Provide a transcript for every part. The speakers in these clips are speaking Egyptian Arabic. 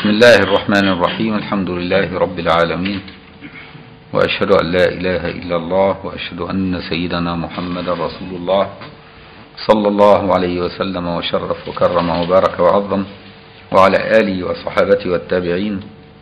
بسم الله الرحمن الرحيم الحمد لله رب العالمين وأشهد أن لا إله إلا الله وأشهد أن سيدنا محمد رسول الله صلى الله عليه وسلم وشرف وكرم وبارك وعظم وعلى آله وصحابته والتابعين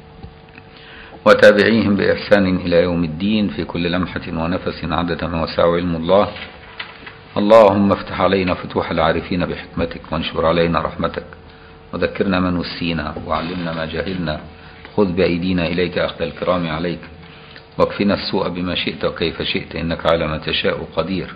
وتابعيهم بإحسان إلى يوم الدين في كل لمحة ونفس عدد ما وسع علم الله اللهم افتح علينا فتوح العارفين بحكمتك وانشر علينا رحمتك وذكرنا ما نسينا وعلمنا ما جهلنا خذ بأيدينا إليك أخذ الكرام عليك واكفنا السوء بما شئت وكيف شئت إنك على ما تشاء قدير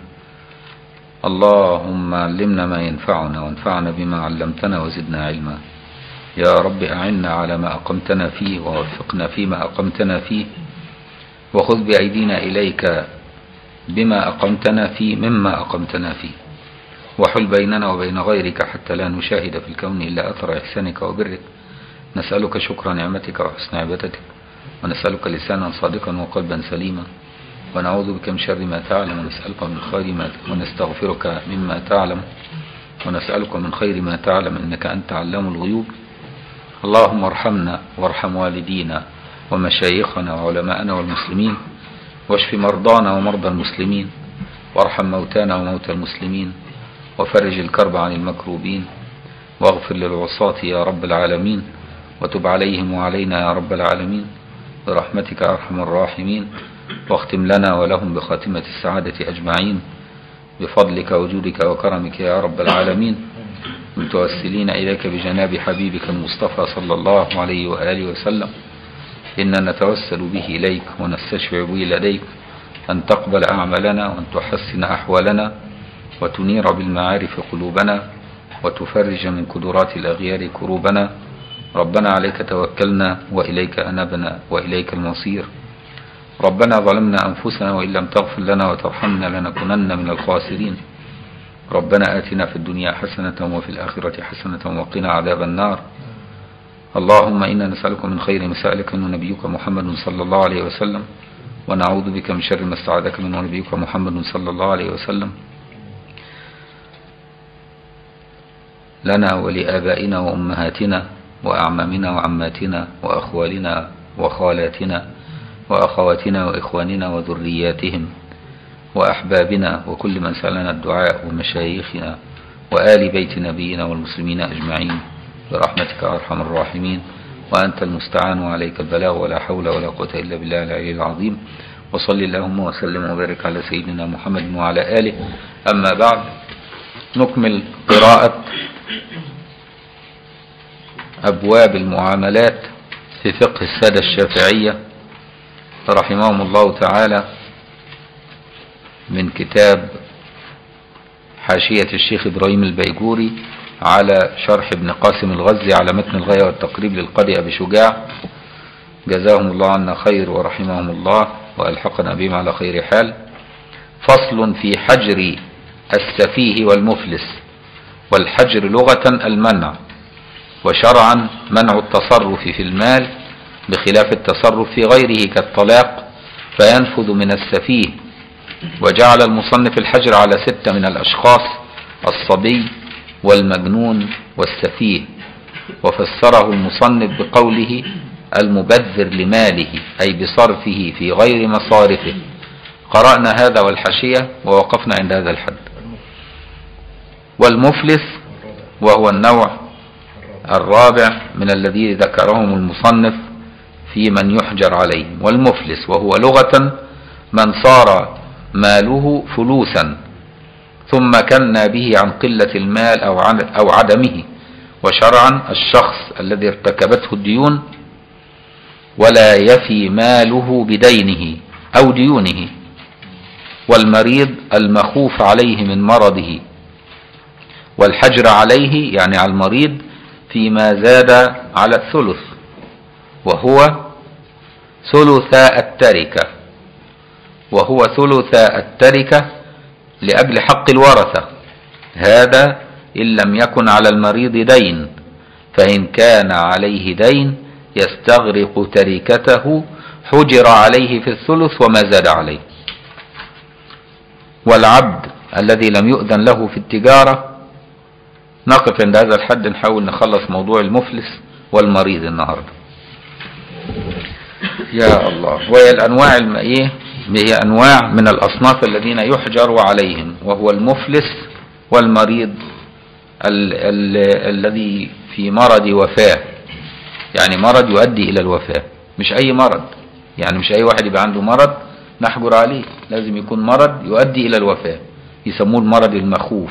اللهم علمنا ما ينفعنا وانفعنا بما علمتنا وزدنا علما يا رب أعنا على ما أقمتنا فيه ووفقنا فيما أقمتنا فيه وخذ بأيدينا إليك بما أقمتنا فيه مما أقمتنا فيه وحل بيننا وبين غيرك حتى لا نشاهد في الكون إلا أثر إحسانك وبرك نسألك شكر نعمتك وحسن عبادتك ونسألك لسانا صادقا وقلبا سليما ونعوذ بك من شر ما تعلم ونسألك من خير ما ونستغفرك مما تعلم ونسألك من خير ما تعلم إنك أنت علام الغيوب اللهم ارحمنا وارحم والدينا ومشايخنا وعلماءنا والمسلمين واشف مرضانا ومرضى المسلمين وارحم موتانا وموتى المسلمين وفرج الكرب عن المكروبين واغفر للعصاة يا رب العالمين وتب عليهم وعلينا يا رب العالمين برحمتك أرحم الراحمين واختم لنا ولهم بخاتمة السعادة أجمعين بفضلك وجودك وكرمك يا رب العالمين متوسلين إليك بجناب حبيبك المصطفى صلى الله عليه وآله وسلم إنا نتوسل به إليك ونستشفع به لديك أن تقبل أعمالنا وأن تحسن أحوالنا وتنير بالمعارف قلوبنا وتفرج من كدرات الأغيار كروبنا ربنا عليك توكلنا وإليك أنبنا وإليك المصير ربنا ظلمنا أنفسنا وإن لم تغفر لنا وترحمنا لنكونن من الخاسرين ربنا آتنا في الدنيا حسنة وفي الآخرة حسنة وقنا عذاب النار اللهم إنا نسألك من خير مسائلك من نبيك محمد صلى الله عليه وسلم ونعوذ بك من شر ما استعاذك من نبيك محمد صلى الله عليه وسلم لنا ولآبائنا وأمهاتنا وأعمامنا وعماتنا وأخوالنا وخالاتنا وأخواتنا وإخواننا وذرياتهم وأحبابنا وكل من سألنا الدعاء ومشايخنا وآل بيت نبينا والمسلمين أجمعين برحمتك أرحم الراحمين وأنت المستعان وعليك البلاغ ولا حول ولا قوة إلا بالله العلي العظيم وصل اللهم وسلم وبارك على سيدنا محمد وعلى آله أما بعد نكمل قراءة أبواب المعاملات في فقه السادة الشافعية رحمهم الله تعالى من كتاب حاشية الشيخ إبراهيم البيجوري على شرح ابن قاسم الغزي على متن الغاية والتقريب للقاضي أبي شجاع جزاهم الله عنا خير ورحمهم الله وألحقنا بهم على خير حال فصل في حجر السفيه والمفلس والحجر لغة المنع وشرعا منع التصرف في المال بخلاف التصرف في غيره كالطلاق فينفذ من السفيه وجعل المصنف الحجر على ستة من الأشخاص الصبي والمجنون والسفيه وفسره المصنف بقوله المبذر لماله أي بصرفه في غير مصارفه قرأنا هذا والحشية ووقفنا عند هذا الحد والمفلس وهو النوع الرابع من الذي ذكرهم المصنف في من يحجر عليه والمفلس وهو لغة من صار ماله فلوسا ثم كنا به عن قلة المال أو, أو عدمه وشرعا الشخص الذي ارتكبته الديون ولا يفي ماله بدينه أو ديونه والمريض المخوف عليه من مرضه والحجر عليه يعني على المريض فيما زاد على الثلث وهو ثلث التركة وهو ثلث التركة لأجل حق الورثة هذا إن لم يكن على المريض دين فإن كان عليه دين يستغرق تركته حجر عليه في الثلث وما زاد عليه والعبد الذي لم يؤذن له في التجارة نقف عند هذا الحد نحاول نخلص موضوع المفلس والمريض النهارده يا الله وهي الانواع الم... ايه هي انواع من الاصناف الذين يحجر عليهم وهو المفلس والمريض ال... ال... الذي في مرض وفاه يعني مرض يؤدي الى الوفاه مش اي مرض يعني مش اي واحد يبقى عنده مرض نحجر عليه لازم يكون مرض يؤدي الى الوفاه يسموه المرض المخوف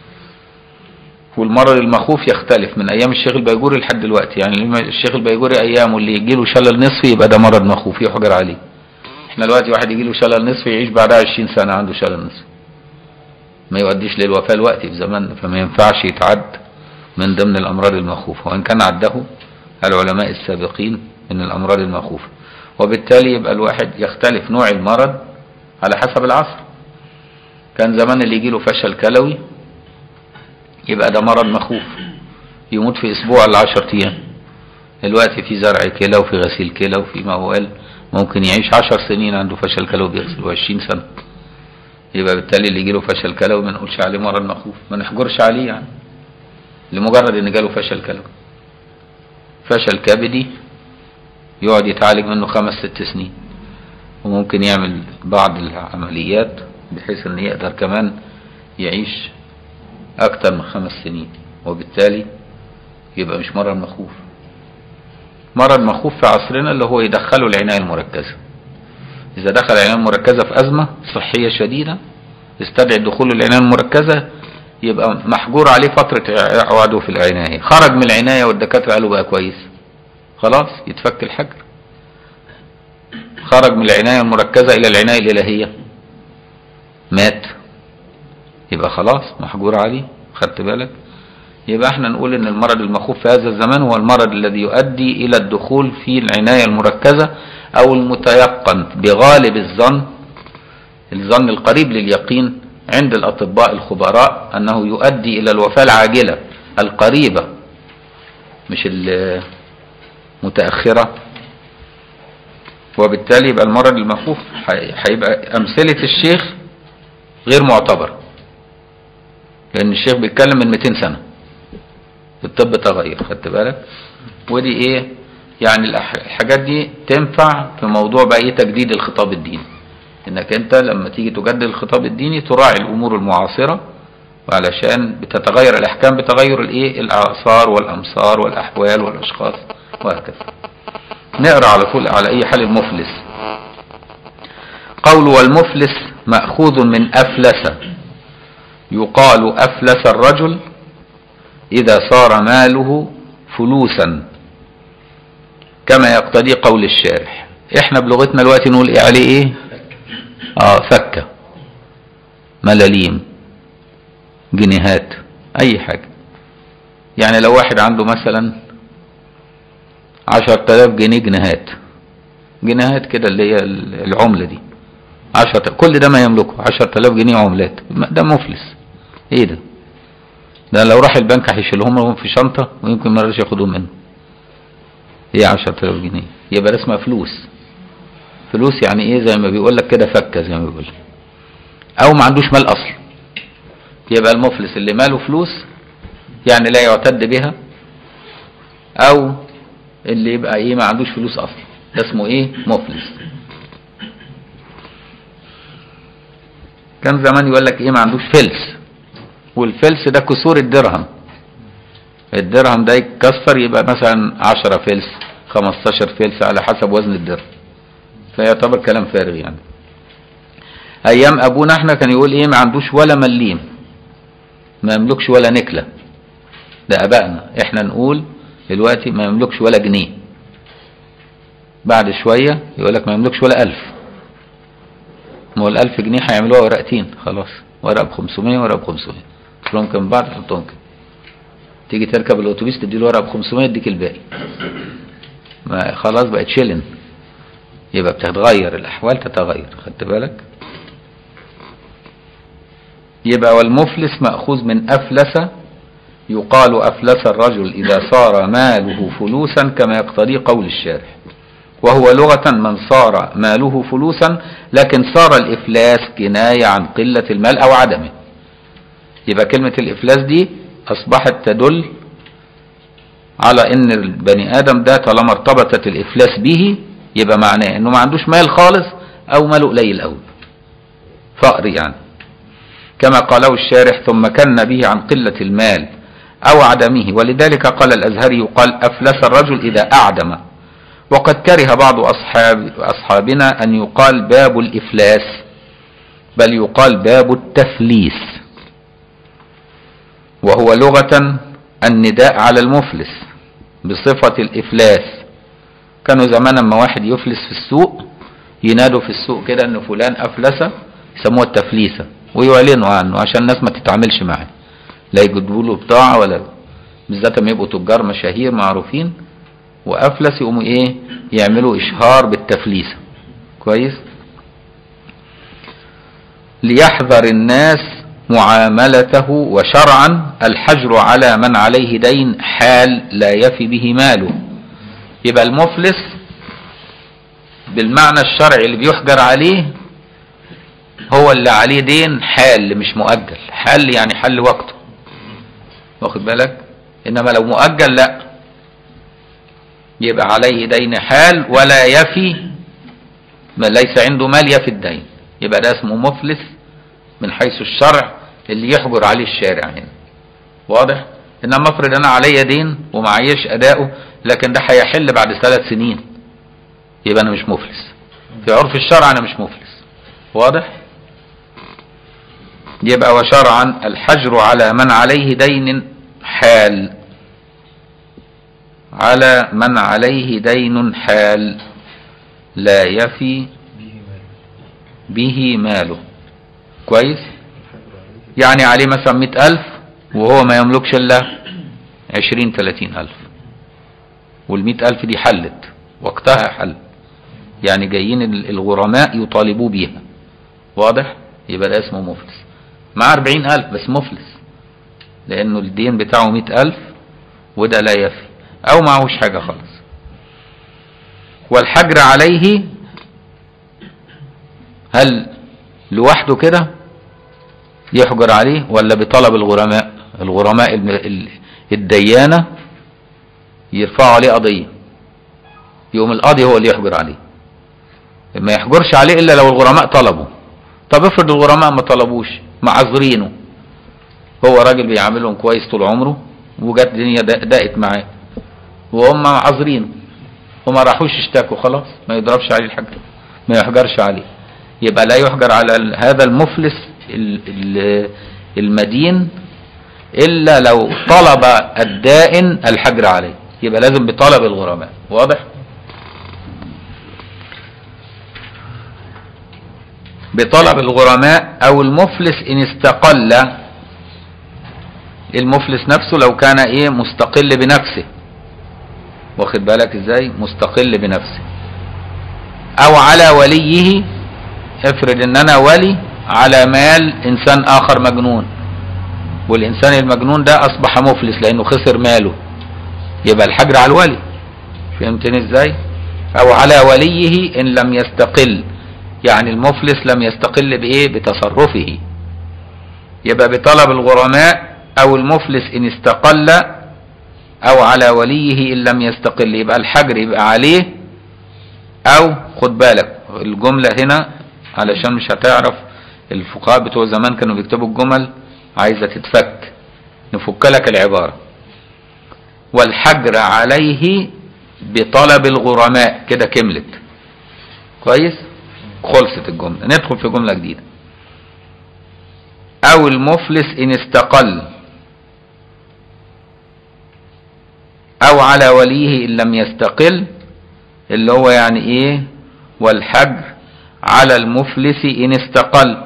والمرض المخوف يختلف من ايام الشيخ البيجوري لحد دلوقتي يعني الشيخ البيجوري ايامه اللي يجي له شلل نصفي يبقى ده مرض مخوف يحجر عليه احنا دلوقتي واحد يجي له شلل نصفي يعيش بعدها 20 سنه عنده شلل نصفي ما يؤديش للوفاه الوقتي في زماننا فما ينفعش يتعد من ضمن الامراض المخوفه وان كان عده العلماء السابقين من الامراض المخوفه وبالتالي يبقى الواحد يختلف نوع المرض على حسب العصر كان زمان اللي يجي له فشل كلوي يبقى ده مرض مخوف يموت في اسبوع ولا 10 ايام دلوقتي في زرع كلى وفي غسيل كلى وفي موال ممكن يعيش 10 سنين عنده فشل كلوي بيغسل و20 سنه يبقى بالتالي اللي يجي له فشل كلوي ما نقولش عليه مرض مخوف ما نحجرش عليه يعني لمجرد ان جاله فشل كلوي فشل كبدي يقعد يتعالج منه خمس ست سنين وممكن يعمل بعض العمليات بحيث ان يقدر كمان يعيش اكتر من خمس سنين وبالتالي يبقى مش مرض مخوف مرض مخوف في عصرنا اللي هو يدخله العناية المركزة اذا دخل العناية المركزة في ازمة صحية شديدة يستدعي دخول العناية المركزة يبقى محجور عليه فترة اعواده في العناية خرج من العناية والدكاترة قالوا بقى كويس خلاص يتفك الحجر خرج من العناية المركزة إلى العناية الإلهية مات يبقى خلاص محجور عليه خدت بالك يبقى احنا نقول ان المرض المخوف في هذا الزمان هو المرض الذي يؤدي الى الدخول في العناية المركزة او المتيقن بغالب الظن الظن القريب لليقين عند الاطباء الخبراء انه يؤدي الى الوفاة العاجلة القريبة مش المتأخرة وبالتالي يبقى المرض المخوف هيبقى امثلة الشيخ غير معتبر لان الشيخ بيتكلم من 200 سنة الطب تغير خدت بالك ودي ايه يعني الحاجات دي تنفع في موضوع بقى ايه تجديد الخطاب الديني انك انت لما تيجي تجدد الخطاب الديني تراعي الامور المعاصرة وعلشان بتتغير الاحكام بتغير الايه الاعصار والامصار والاحوال والاشخاص وهكذا نقرا على طول على اي حال المفلس قول والمفلس ماخوذ من افلس يقال افلس الرجل اذا صار ماله فلوسا كما يقتضي قول الشارح احنا بلغتنا دلوقتي نقول ايه عليه ايه اه فكه ملاليم جنيهات اي حاجه يعني لو واحد عنده مثلا عشر تلاف جنيه جنيهات جنيهات كده اللي هي العملة دي عشر كل ده ما يملكه عشر تلاف جنيه عملات ده مفلس ايه ده ده لو راح البنك هيشيلهم في شنطة ويمكن ما رضاش ياخدهم منه ايه عشر تلاف جنيه يبقى ده اسمها فلوس فلوس يعني ايه زي ما بيقول لك كده فكة زي ما بيقول او ما عندوش مال اصلا يبقى المفلس اللي ماله فلوس يعني لا يعتد بها او اللي يبقى ايه ما عندوش فلوس اصلا ده اسمه ايه مفلس كان زمان يقول لك ايه ما عندوش فلس والفلس ده كسور الدرهم الدرهم ده يتكسر يبقى مثلا 10 فلس 15 فلس على حسب وزن الدرهم فيعتبر كلام فارغ يعني ايام ابونا احنا كان يقول ايه ما عندوش ولا مليم ما يملكش ولا نكله ده ابائنا احنا نقول دلوقتي ما يملكش ولا جنيه بعد شوية يقول لك ما يملكش ولا ألف ما هو الألف جنيه هيعملوها ورقتين خلاص ورقة ب 500 ورقة ب 500 تحطهم كم بعض تحطهم كده تيجي تركب الأتوبيس تدي له ورقة ب 500 يديك الباقي ما خلاص بقت شيلن يبقى بتتغير الأحوال تتغير خدت بالك يبقى والمفلس مأخوذ من أفلس يقال أفلس الرجل إذا صار ماله فلوسا كما يقتضي قول الشارح وهو لغة من صار ماله فلوسا لكن صار الإفلاس كناية عن قلة المال أو عدمه يبقى كلمة الإفلاس دي أصبحت تدل على ان البني ادم ده طالما ارتبطت الافلاس به يبقى معناه انه ما عندوش مال خالص او ماله قليل قوي فقر يعني كما قاله الشارح ثم كن به عن قلة المال أو عدمه ولذلك قال الأزهري قال أفلس الرجل إذا أعدم وقد كره بعض أصحاب أصحابنا أن يقال باب الإفلاس بل يقال باب التفليس وهو لغة النداء على المفلس بصفة الإفلاس كانوا زمان ما واحد يفلس في السوق ينادوا في السوق كده ان فلان افلس يسموها التفليسه ويعلنوا عنه عشان الناس ما تتعاملش معاه لا يجدوا له بضاعه ولا بالذات لما يبقوا تجار مشاهير معروفين وافلس يقوموا ايه يعملوا اشهار بالتفليسه كويس ليحذر الناس معاملته وشرعا الحجر على من عليه دين حال لا يفي به ماله يبقى المفلس بالمعنى الشرعي اللي بيحجر عليه هو اللي عليه دين حال مش مؤجل حال يعني حل وقته واخد بالك انما لو مؤجل لا يبقى عليه دين حال ولا يفي ما ليس عنده مال يفي الدين يبقى ده اسمه مفلس من حيث الشرع اللي يحجر عليه الشارع هنا واضح انما افرض انا عليا دين ومعيش اداؤه لكن ده هيحل بعد ثلاث سنين يبقى انا مش مفلس في عرف الشرع انا مش مفلس واضح يبقى وشرعا الحجر على من عليه دين حال على من عليه دين حال لا يفي به ماله كويس يعني عليه مثلا مئة ألف وهو ما يملكش إلا عشرين ثلاثين ألف والمئة ألف دي حلت وقتها حل يعني جايين الغرماء يطالبوا بيها واضح يبقى ده اسمه مفلس مع أربعين ألف بس مفلس لأنه الدين بتاعه مئة ألف وده لا يفي أو معهوش حاجة خالص والحجر عليه هل لوحده كده يحجر عليه ولا بطلب الغرماء الغرماء الديانة يرفعوا عليه قضية يقوم القاضي هو اللي يحجر عليه ما يحجرش عليه إلا لو الغرماء طلبوا طب افرض الغرماء ما طلبوش معذرينه هو راجل بيعاملهم كويس طول عمره وجت الدنيا ضاقت معاه وهم معذرينه وما راحوش اشتكوا خلاص ما يضربش عليه الحاجة ما يحجرش عليه يبقى لا يحجر على هذا المفلس المدين إلا لو طلب الدائن الحجر عليه يبقى لازم بطلب الغرماء واضح بطلب الغرماء أو المفلس إن استقل المفلس نفسه لو كان إيه مستقل بنفسه واخد بالك إزاي مستقل بنفسه أو على وليه افرض إن أنا ولي على مال إنسان آخر مجنون والإنسان المجنون ده أصبح مفلس لأنه خسر ماله يبقى الحجر على الولي فهمتني إزاي أو على وليه إن لم يستقل يعني المفلس لم يستقل بإيه بتصرفه يبقى بطلب الغرماء أو المفلس إن استقل أو على وليه إن لم يستقل يبقى الحجر يبقى عليه أو خد بالك الجملة هنا علشان مش هتعرف الفقهاء بتوع زمان كانوا بيكتبوا الجمل عايزة تتفك نفك لك العبارة والحجر عليه بطلب الغرماء كده كملت كويس خلصت الجملة ندخل في جملة جديدة او المفلس ان استقل او على وليه ان لم يستقل اللي هو يعني ايه والحجر على المفلس ان استقل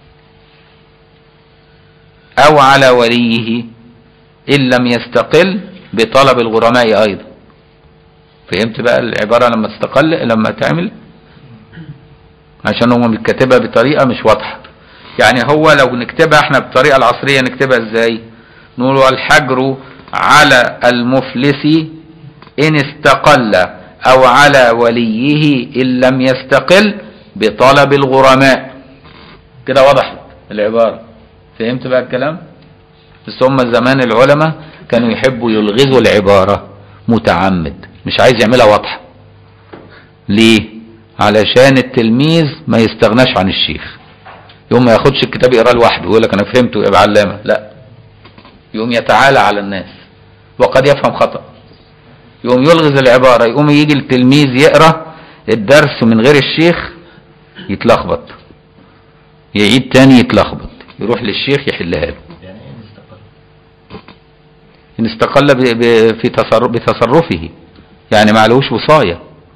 او على وليه ان لم يستقل بطلب الغرماء ايضا فهمت بقى العبارة لما تستقل لما تعمل عشان هو متكتبها بطريقة مش واضحة يعني هو لو نكتبها احنا بالطريقة العصرية نكتبها ازاي نقول الحجر على المفلس ان استقل او على وليه ان لم يستقل بطلب الغرماء كده وضحت العبارة فهمت بقى الكلام بس هم زمان العلماء كانوا يحبوا يلغزوا العبارة متعمد مش عايز يعملها واضحة ليه علشان التلميذ ما يستغناش عن الشيخ يوم ما ياخدش الكتاب يقراه لوحده ويقول لك انا فهمته يبقى علامة لا يقوم يتعالى على الناس وقد يفهم خطأ يقوم يلغز العبارة يقوم يجي التلميذ يقرأ الدرس من غير الشيخ يتلخبط يعيد تاني يتلخبط يروح للشيخ يحلها له يعني ايه نستقل إن استقل ب- ب- في تصرف بتصرفه يعني ما عليهوش وصاية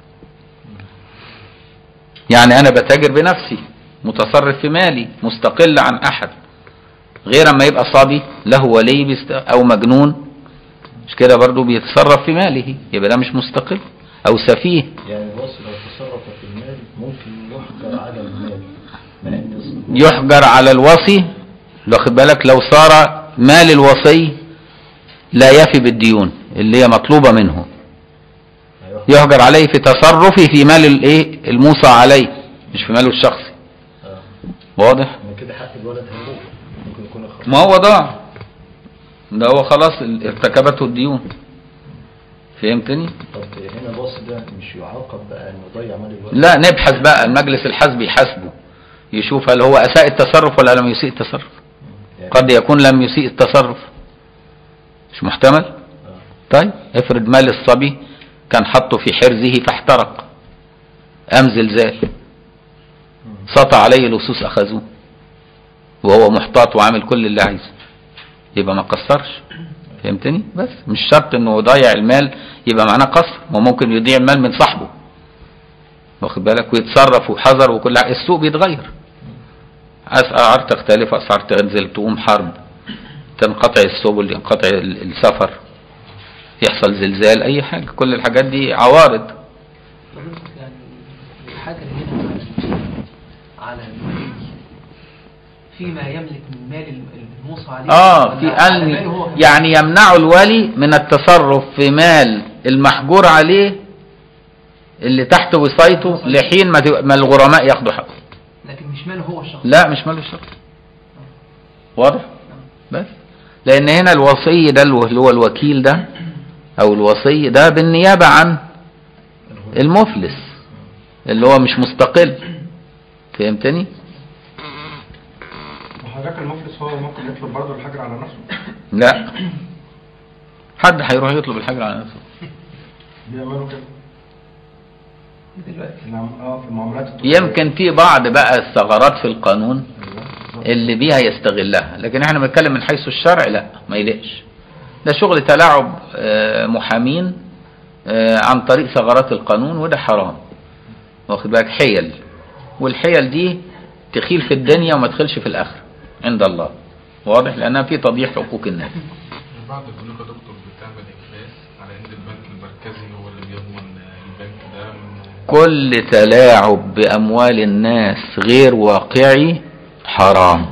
يعني أنا بتاجر بنفسي متصرف في مالي مستقل عن أحد غير أما يبقى صبي له ولي بيست... أو مجنون مش كده برضو بيتصرف في ماله يبقى ده مش مستقل أو سفيه يعني الوصي لو تصرف في المال ممكن يحجر على المال مع ان يحجر على الوصي واخد بالك لو صار مال الوصي لا يفي بالديون اللي هي مطلوبة منه هيحجر يحجر عليه في تصرفه في مال الايه الموصى عليه مش في ماله الشخصي آه. واضح من كده حق الولد هيروح ممكن يكون الخطأ ما هو ضاع ده هو خلاص ال- ارتكبته الديون فهمتني طب هنا الوصي ده مش يعاقب بقى انه ضيع مال الولد لا نبحث بقى المجلس الحزبي يحاسبه يشوف هل هو اساء التصرف ولا لم يسيء التصرف يعني قد يكون لم يسيء التصرف مش محتمل آه. طيب افرض مال الصبي كان حطه في حرزه فاحترق قام زلزال مم. سطع عليه اللصوص اخذوه وهو محتاط وعامل كل اللي عايزه يبقى ما قصرش فهمتني بس مش شرط انه يضيع المال يبقى معناه قصر وممكن يضيع المال من صاحبه واخد بالك ويتصرف وحذر وكل حاجة. السوق بيتغير اسعار تختلف اسعار تنزل تقوم حرب تنقطع السبل ينقطع ال- السفر يحصل زلزال اي حاجه كل الحاجات دي عوارض حضرتك يعني الحاجة هنا على الولي فيما يملك من مال الموصى عليه اه ولا في على ان ماله هو كمان؟ يعني يمنع الولي من التصرف في مال المحجور عليه اللي تحت وصايته لحين ما تبقى- ما الغرماء ياخدوا حقه لكن مش ماله هو الشخص لا مش ماله الشخص واضح بس لان هنا الوصي ده اللي هو الوكيل ده او الوصي ده بالنيابه عن المفلس اللي هو مش مستقل فهمتني وحضرتك المفلس هو ممكن يطلب برضه الحجر على نفسه لا حد هيروح يطلب الحجر على نفسه بيعملوا كده دلوقتي في العم- اه في المعاملات التجارية. يمكن في بعض بقى الثغرات في القانون أيوة، بالظبط. اللي بيها يستغلها لكن احنا بنتكلم من حيث الشرع لا ما يلقش ده شغل تلاعب آه، محامين آه، عن طريق ثغرات القانون وده حرام واخد بالك حيل والحيل دي تخيل في الدنيا وما تخيلش في الاخره عند الله واضح لانها في تضييع حقوق الناس بعض البنوك يا دكتور بتعمل افلاس على ان البنك المركزي هو اللي بيضمن البنك ده من كل تلاعب بأموال الناس غير واقعي حرام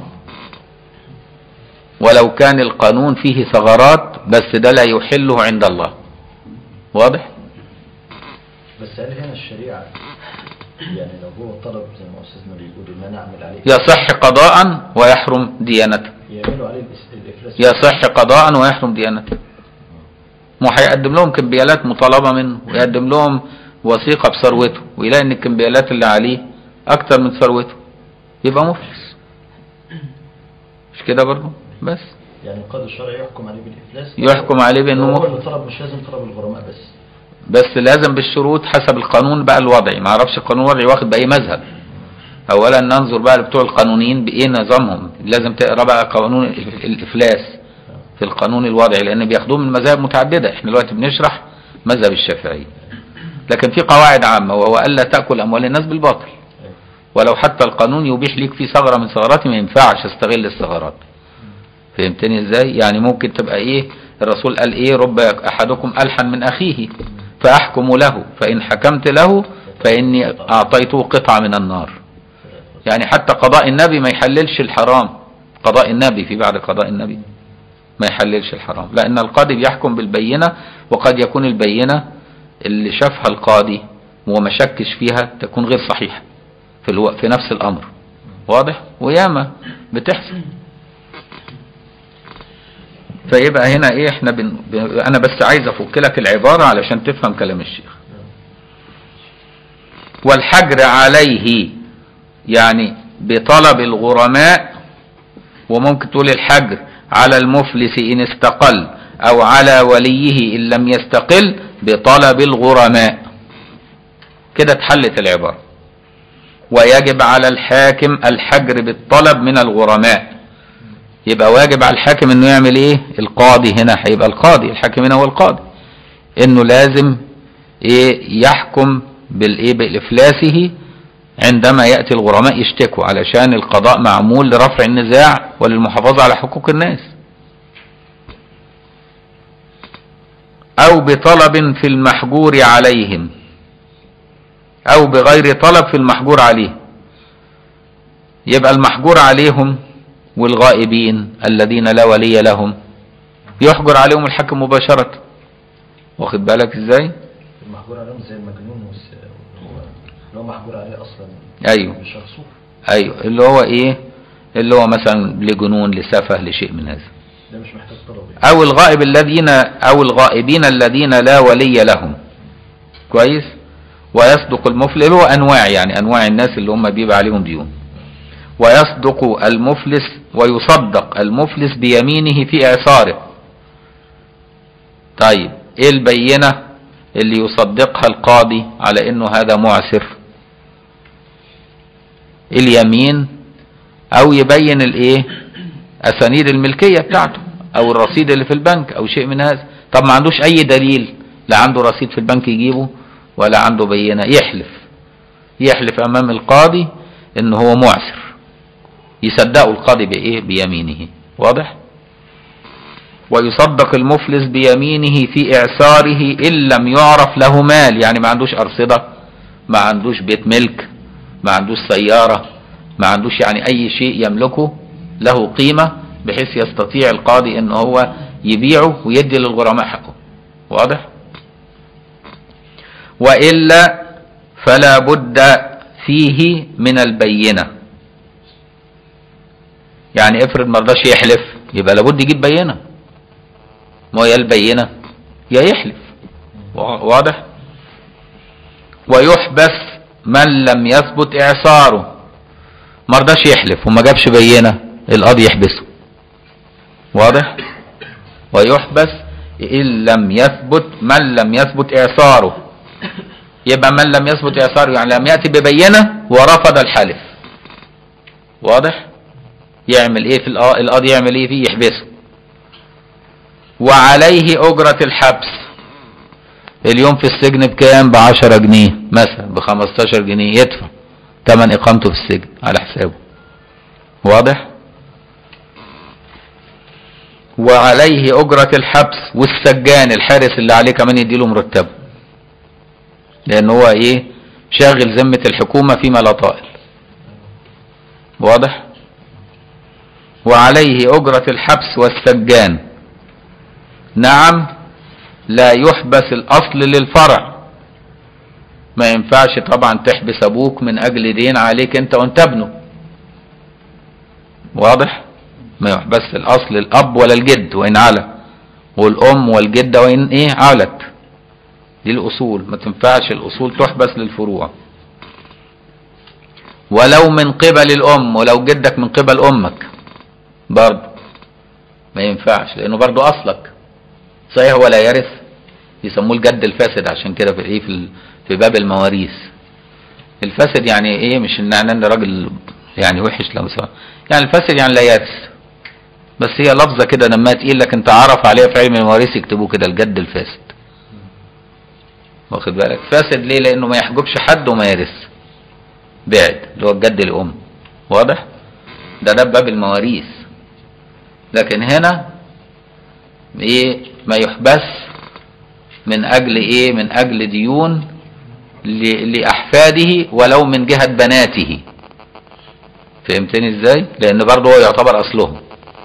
ولو كان القانون فيه ثغرات بس ده لا يحله عند الله واضح بس هل هنا الشريعة يعني لو هو طلب زي ما أستاذنا بيقول إن أنا أعمل عليه يصح قضاء ويحرم ديانته يعملوا عليه الإس- الإفلاس يصح قضاء ويحرم ديانته ما هيقدم لهم كمبيالات مطالبة منه ويقدم لهم وثيقة بثروته ويلاقي ان الكمبيالات اللي عليه اكتر من ثروته يبقى مفلس مش كده برضه بس يعني القاضي الشرعي يحكم عليه بالإفلاس يحكم عليه بانه هو مفلس اللي طلب مش لازم طلب الغرماء بس بس لازم بالشروط حسب القانون بقى الوضعي ما اعرفش القانون الوضعي واخد باي مذهب اولا ننظر بقى لبتوع القانونيين بايه نظامهم لازم تقرا بقى قانون ال- الافلاس في القانون الوضعي لان بياخدوه من مذاهب متعدده احنا دلوقتي بنشرح مذهب الشافعي لكن في قواعد عامه وهو الا تاكل اموال الناس بالباطل ولو حتى القانون يبيح ليك في ثغره من ثغراتي ما ينفعش استغل الثغرات فهمتني ازاي يعني ممكن تبقى ايه الرسول قال ايه رب احدكم الحن من اخيه فاحكم له فان حكمت له فاني اعطيته قطعه من النار يعني حتى قضاء النبي ما يحللش الحرام قضاء النبي في بعد قضاء النبي ما يحللش الحرام لان القاضي بيحكم بالبينه وقد يكون البينه اللي شافها القاضي وما شكش فيها تكون غير صحيحه في الو... في نفس الامر واضح وياما بتحصل فيبقى هنا ايه احنا بن... ب... انا بس عايز افك لك العبارة علشان تفهم كلام الشيخ والحجر عليه يعني بطلب الغرماء وممكن تقول الحجر على المفلس إن استقل أو على وليه إن لم يستقل بطلب الغرماء كده اتحلت العبارة ويجب على الحاكم الحجر بالطلب من الغرماء يبقى واجب على الحاكم انه يعمل ايه القاضي هنا هيبقى القاضي الحاكم هنا هو القاضي انه لازم ايه يحكم بالايه بافلاسه عندما ياتي الغرماء يشتكوا علشان القضاء معمول لرفع النزاع وللمحافظه على حقوق الناس او بطلب في المحجور عليهم او بغير طلب في المحجور عليه يبقى المحجور عليهم والغائبين الذين لا ولي لهم يحجر عليهم الحكم مباشرة واخد بالك ازاي المحجور عليهم زي المجنون والس- هو اللي هو محجور عليه اصلا ايوه بشخصه ايوه اللي هو ايه اللي هو مثلا لجنون لسفه لشيء من هذا ده مش محتاج طلب يعني او الغائب الذين او الغائبين الذين لا ولي لهم كويس ويصدق المفلس اللي هو انواع يعني انواع الناس اللي هم بيبقى عليهم ديون ويصدق المفلس ويصدق المفلس بيمينه في اعصاره طيب ايه البينة اللي يصدقها القاضي على انه هذا معسر اليمين او يبين الايه اسانيد الملكية بتاعته او الرصيد اللي في البنك او شيء من هذا طب ما عندوش اي دليل لا عنده رصيد في البنك يجيبه ولا عنده بينة يحلف يحلف امام القاضي ان هو معسر يصدقه القاضي بايه بيمينه واضح ويصدق المفلس بيمينه في اعساره ان لم يعرف له مال يعني ما عندوش ارصده ما عندوش بيت ملك ما عندوش سياره ما عندوش يعني اي شيء يملكه له قيمه بحيث يستطيع القاضي ان هو يبيعه ويدي للغرماء حقه واضح والا فلا بد فيه من البينه يعني افرض ما رضاش يحلف يبقى لابد يجيب بينه ما هي البينه يا يحلف وا- واضح ويحبس من لم يثبت اعصاره ما رضاش يحلف وما جابش بينه القاضي يحبسه واضح ويحبس ان لم يثبت من لم يثبت اعصاره يبقى من لم يثبت اعصاره يعني لم ياتي ببينه ورفض الحلف واضح يعمل ايه في القا- القاضي يعمل ايه فيه يحبسه وعليه اجرة الحبس اليوم في السجن بكام بعشرة جنيه مثلا بخمستاشر جنيه يدفع تمن اقامته في السجن على حسابه واضح وعليه اجرة الحبس والسجان الحارس اللي عليه كمان يديله مرتبه لان هو ايه شاغل ذمة الحكومة فيما لا طائل واضح وعليه أجرة الحبس والسجان نعم لا يحبس الأصل للفرع ما ينفعش طبعا تحبس أبوك من أجل دين عليك أنت وأنت ابنه واضح ما يحبس الأصل الأب ولا الجد وإن علا والأم والجدة وإن إيه علت دي الأصول ما تنفعش الأصول تحبس للفروع ولو من قبل الأم ولو جدك من قبل أمك برضه ما ينفعش لأنه برضه أصلك صحيح ولا يرث يسموه الجد الفاسد عشان كده في ايه في ال- في باب المواريث الفاسد يعني ايه مش ان انا إن راجل يعني وحش لو سواء يعني الفاسد يعني لا يرث بس هي لفظه كده لما تقيل لك انت عرف عليها في علم المواريث يكتبوه كده الجد الفاسد واخد بالك فاسد ليه لانه ما يحجبش حد وما يرث بعد اللي هو الجد الام واضح ده ده باب المواريث لكن هنا ايه ما يحبس من اجل ايه من اجل ديون ل- لاحفاده ولو من جهة بناته فهمتني ازاي لان برضه هو يعتبر اصلهم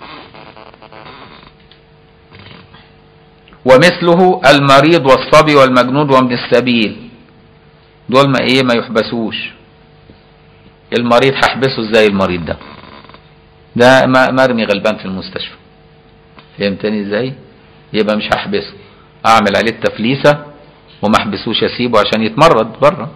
ومثله المريض والصبي والمجنود وابن السبيل دول ما ايه ما يحبسوش المريض هحبسه ازاي المريض ده ده م- مرمي غلبان في المستشفى فهمتني ازاي يبقى مش هحبسه اعمل عليه التفليسة وما احبسوش اسيبه عشان يتمرد بره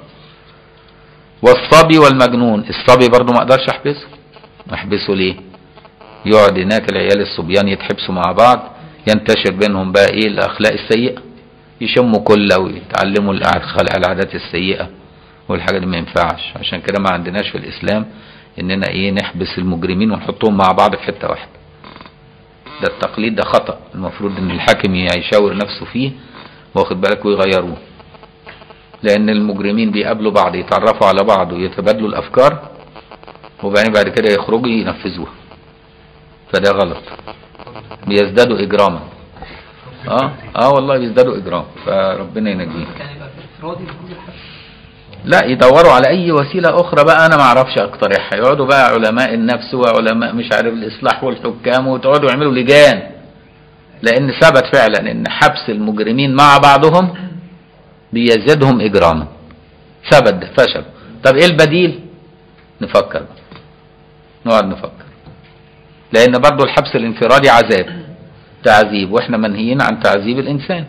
والصبي والمجنون الصبي برضو ما اقدرش احبسه احبسه ليه يقعد هناك العيال الصبيان يتحبسوا مع بعض ينتشر بينهم بقى ايه الاخلاق السيئة يشموا كله ويتعلموا الع- خلق العادات السيئة والحاجة دي ما ينفعش عشان كده ما عندناش في الاسلام اننا ايه نحبس المجرمين ونحطهم مع بعض في حتة واحدة ده التقليد ده خطأ المفروض ان الحاكم يشاور نفسه فيه واخد بالك ويغيروه لان المجرمين بيقابلوا بعض يتعرفوا على بعض ويتبادلوا الافكار وبعدين بعد كده يخرجوا ينفذوها فده غلط بيزدادوا اجراما اه اه والله بيزدادوا اجرام فربنا ينجينا يعني يبقى افرادي لكل الحد لا يدوروا على اي وسيله اخرى بقى انا ما اعرفش اقترحها يقعدوا بقى علماء النفس وعلماء مش عارف الاصلاح والحكام وتقعدوا يعملوا لجان لان ثبت فعلا ان حبس المجرمين مع بعضهم بيزيدهم اجراما ثبت ده فشل طب ايه البديل نفكر بقى. نقعد نفكر لان برضو الحبس الانفرادي عذاب تعذيب واحنا منهيين عن تعذيب الانسان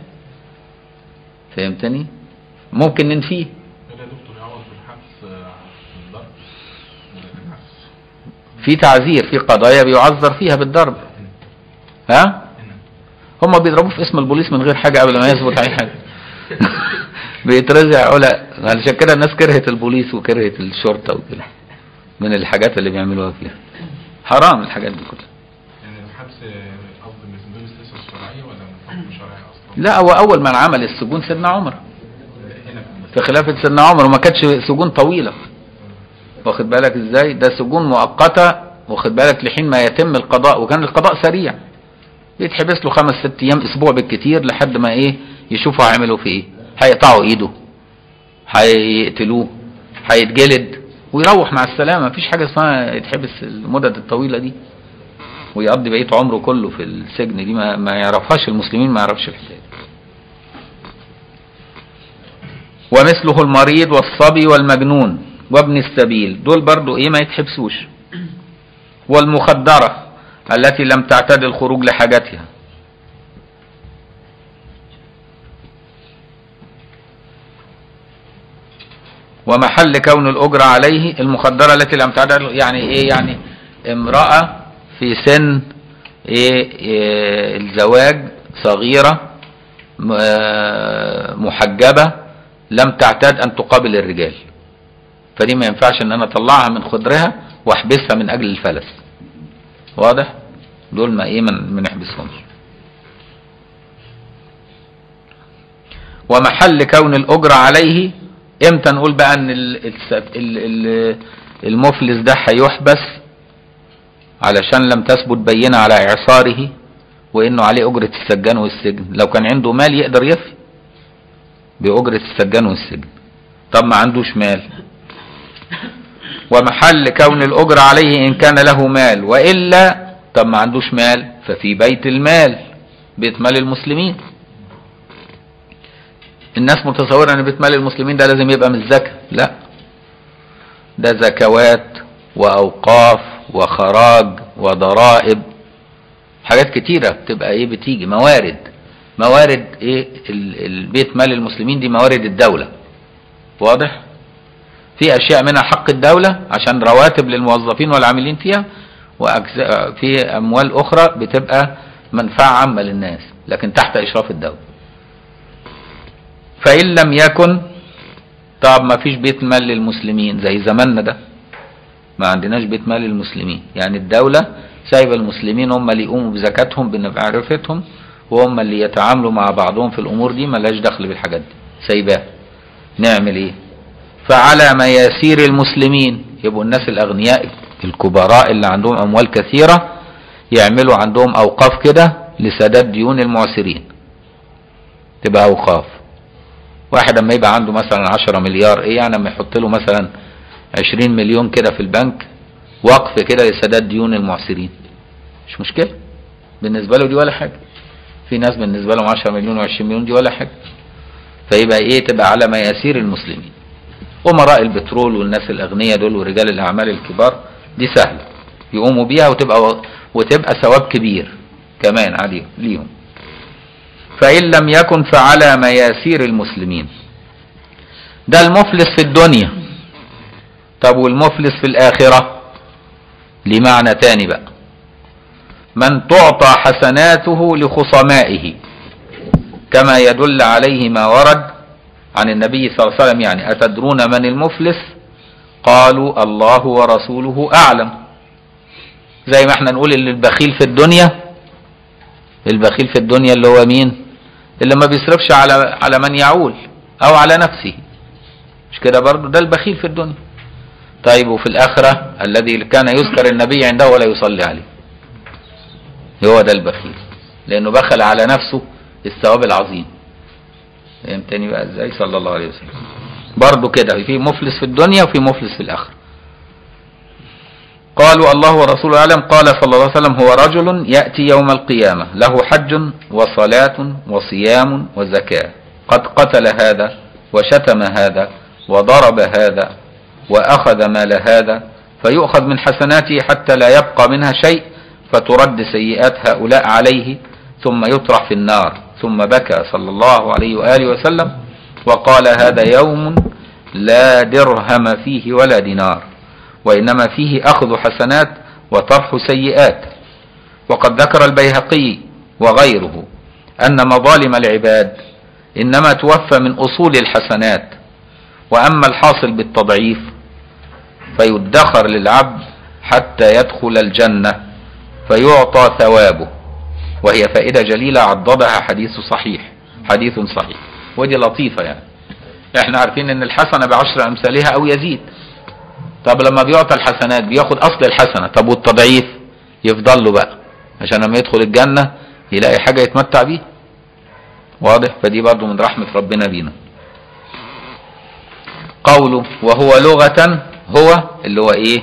فهمتني ممكن ننفيه هل يا دكتور يعوض بالحبس آه، بالضرب ولا بالعكس؟ في تعذير في قضايا بيعذر فيها بالضرب ها هنا هم بيضربوه في اسم البوليس من غير حاجه قبل ما يثبت اي حاجه بيترزع علا علشان كده الناس كرهت البوليس وكرهت الشرطه وكده من الحاجات اللي بيعملوها فيها حرام الحاجات دي كلها يعني الحبس آه، افضل من ضمن السياسه الشرعيه ولا من حكم شرعي اصلا؟ لا هو اول من عمل السجون سيدنا عمر هنا في خلافه سيدنا عمر وما كانتش سجون طويله واخد بالك ازاي ده سجون مؤقته واخد بالك لحين ما يتم القضاء وكان القضاء سريع يتحبس له خمس ست ايام اسبوع بالكتير لحد ما ايه يشوفوا هيعملوا في ايه هيقطعوا ايده هيقتلوه هيتجلد ويروح مع السلامه مفيش حاجه اسمها يتحبس المدد الطويله دي ويقضي بقيه عمره كله في السجن دي ما, ما يعرفهاش المسلمين ما يعرفش الحكايه دي. ومثله المريض والصبي والمجنون وابن السبيل دول برضو ايه ما يتحبسوش والمخدرة التي لم تعتد الخروج لحاجتها ومحل كون الأجرة عليه المخدرة التي لم تعتد يعني ايه يعني امرأة في سن ايه, إيه الزواج صغيرة م- آه، محجبة لم تعتاد ان تقابل الرجال فدي ما ينفعش ان انا اطلعها من خدرها واحبسها من اجل الفلس واضح دول ما ايه من ما نحبسهمش ومحل كون الاجرة عليه امتى نقول بقى ان ال- الس- ال- ال- المفلس ده هيحبس علشان لم تثبت بينة على اعصاره وانه عليه اجرة السجان والسجن لو كان عنده مال يقدر يفي بأجرة السجان والسجن طب ما عندوش مال ومحل كون الأجرة عليه إن كان له مال وإلا طب ما عندوش مال ففي بيت المال بيت مال المسلمين الناس متصورة ان بيت مال المسلمين ده لازم يبقى من الزكاة لا ده زكوات وأوقاف وخراج وضرائب حاجات كتيرة بتبقى ايه بتيجي موارد موارد ايه ال- البيت مال المسلمين دي موارد الدولة واضح في اشياء منها حق الدولة عشان رواتب للموظفين والعاملين فيها وأجزاء في اموال اخرى بتبقى منفعة عامة للناس لكن تحت اشراف الدولة فان لم يكن طب ما فيش بيت مال للمسلمين زي زماننا ده ما عندناش بيت مال للمسلمين يعني الدولة سايبة المسلمين هم اللي يقوموا بزكاتهم بمعرفتهم وهم اللي يتعاملوا مع بعضهم في الامور دي ملاش دخل بالحاجات دي سايباه نعمل ايه فعلى مياسير المسلمين يبقوا الناس الاغنياء الكبراء اللي عندهم اموال كثيرة يعملوا عندهم اوقاف كده لسداد ديون المعسرين تبقى اوقاف واحد اما يبقى عنده مثلا 10 مليار ايه يعني اما يحط له مثلا 20 مليون كده في البنك وقف كده لسداد ديون المعسرين مش مشكلة بالنسبة له دي ولا حاجة في ناس بالنسبة لهم 10 مليون و20 مليون دي ولا حاجة فيبقى ايه تبقى على مياسير المسلمين أمراء البترول والناس الأغنياء دول ورجال الأعمال الكبار دي سهلة يقوموا بيها وتبقى وتبقى ثواب كبير كمان عليهم ليهم فإن لم يكن فعلى مياسير المسلمين ده المفلس في الدنيا طب والمفلس في الآخرة ليه معنى تاني بقى من تعطى حسناته لخصمائه كما يدل عليه ما ورد عن النبي صلى الله عليه وسلم يعني أتدرون من المفلس قالوا الله ورسوله أعلم زي ما احنا نقول اللي البخيل في الدنيا البخيل في الدنيا اللي هو مين اللي ما بيصرفش على على من يعول او على نفسه مش كده برضه ده البخيل في الدنيا طيب وفي الآخرة الذي كان يذكر النبي عنده ولا يصلي عليه هو ده البخيل لأنه بخل على نفسه الثواب العظيم فهمتني بقى ازاي صلى الله عليه وسلم برضه كده في مفلس في الدنيا وفي مفلس في الآخرة قالوا الله ورسوله أعلم قال صلى الله عليه وسلم هو رجل يأتي يوم القيامة له حج وصلاة وصيام وزكاة قد قتل هذا وشتم هذا وضرب هذا وأخذ مال هذا فيؤخذ من حسناته حتى لا يبقى منها شيء فترد سيئات هؤلاء عليه ثم يطرح في النار ثم بكى صلى الله عليه وآله وسلم وقال هذا يوم لا درهم فيه ولا دينار وإنما فيه أخذ حسنات وطرح سيئات وقد ذكر البيهقي وغيره أن مظالم العباد إنما توفى من أصول الحسنات وأما الحاصل بالتضعيف فيدخر للعبد حتى يدخل الجنة فيعطى ثوابه وهي فائدة جليلة عضدها حديث صحيح حديث صحيح ودي لطيفة يعني احنا عارفين ان الحسنة بعشر امثالها او يزيد طب لما بيعطى الحسنات بياخد اصل الحسنة طب والتضعيف يفضل له بقى عشان لما يدخل الجنة يلاقي حاجة يتمتع بيها واضح فدي برضو من رحمة ربنا بينا قوله وهو لغة هو اللي هو ايه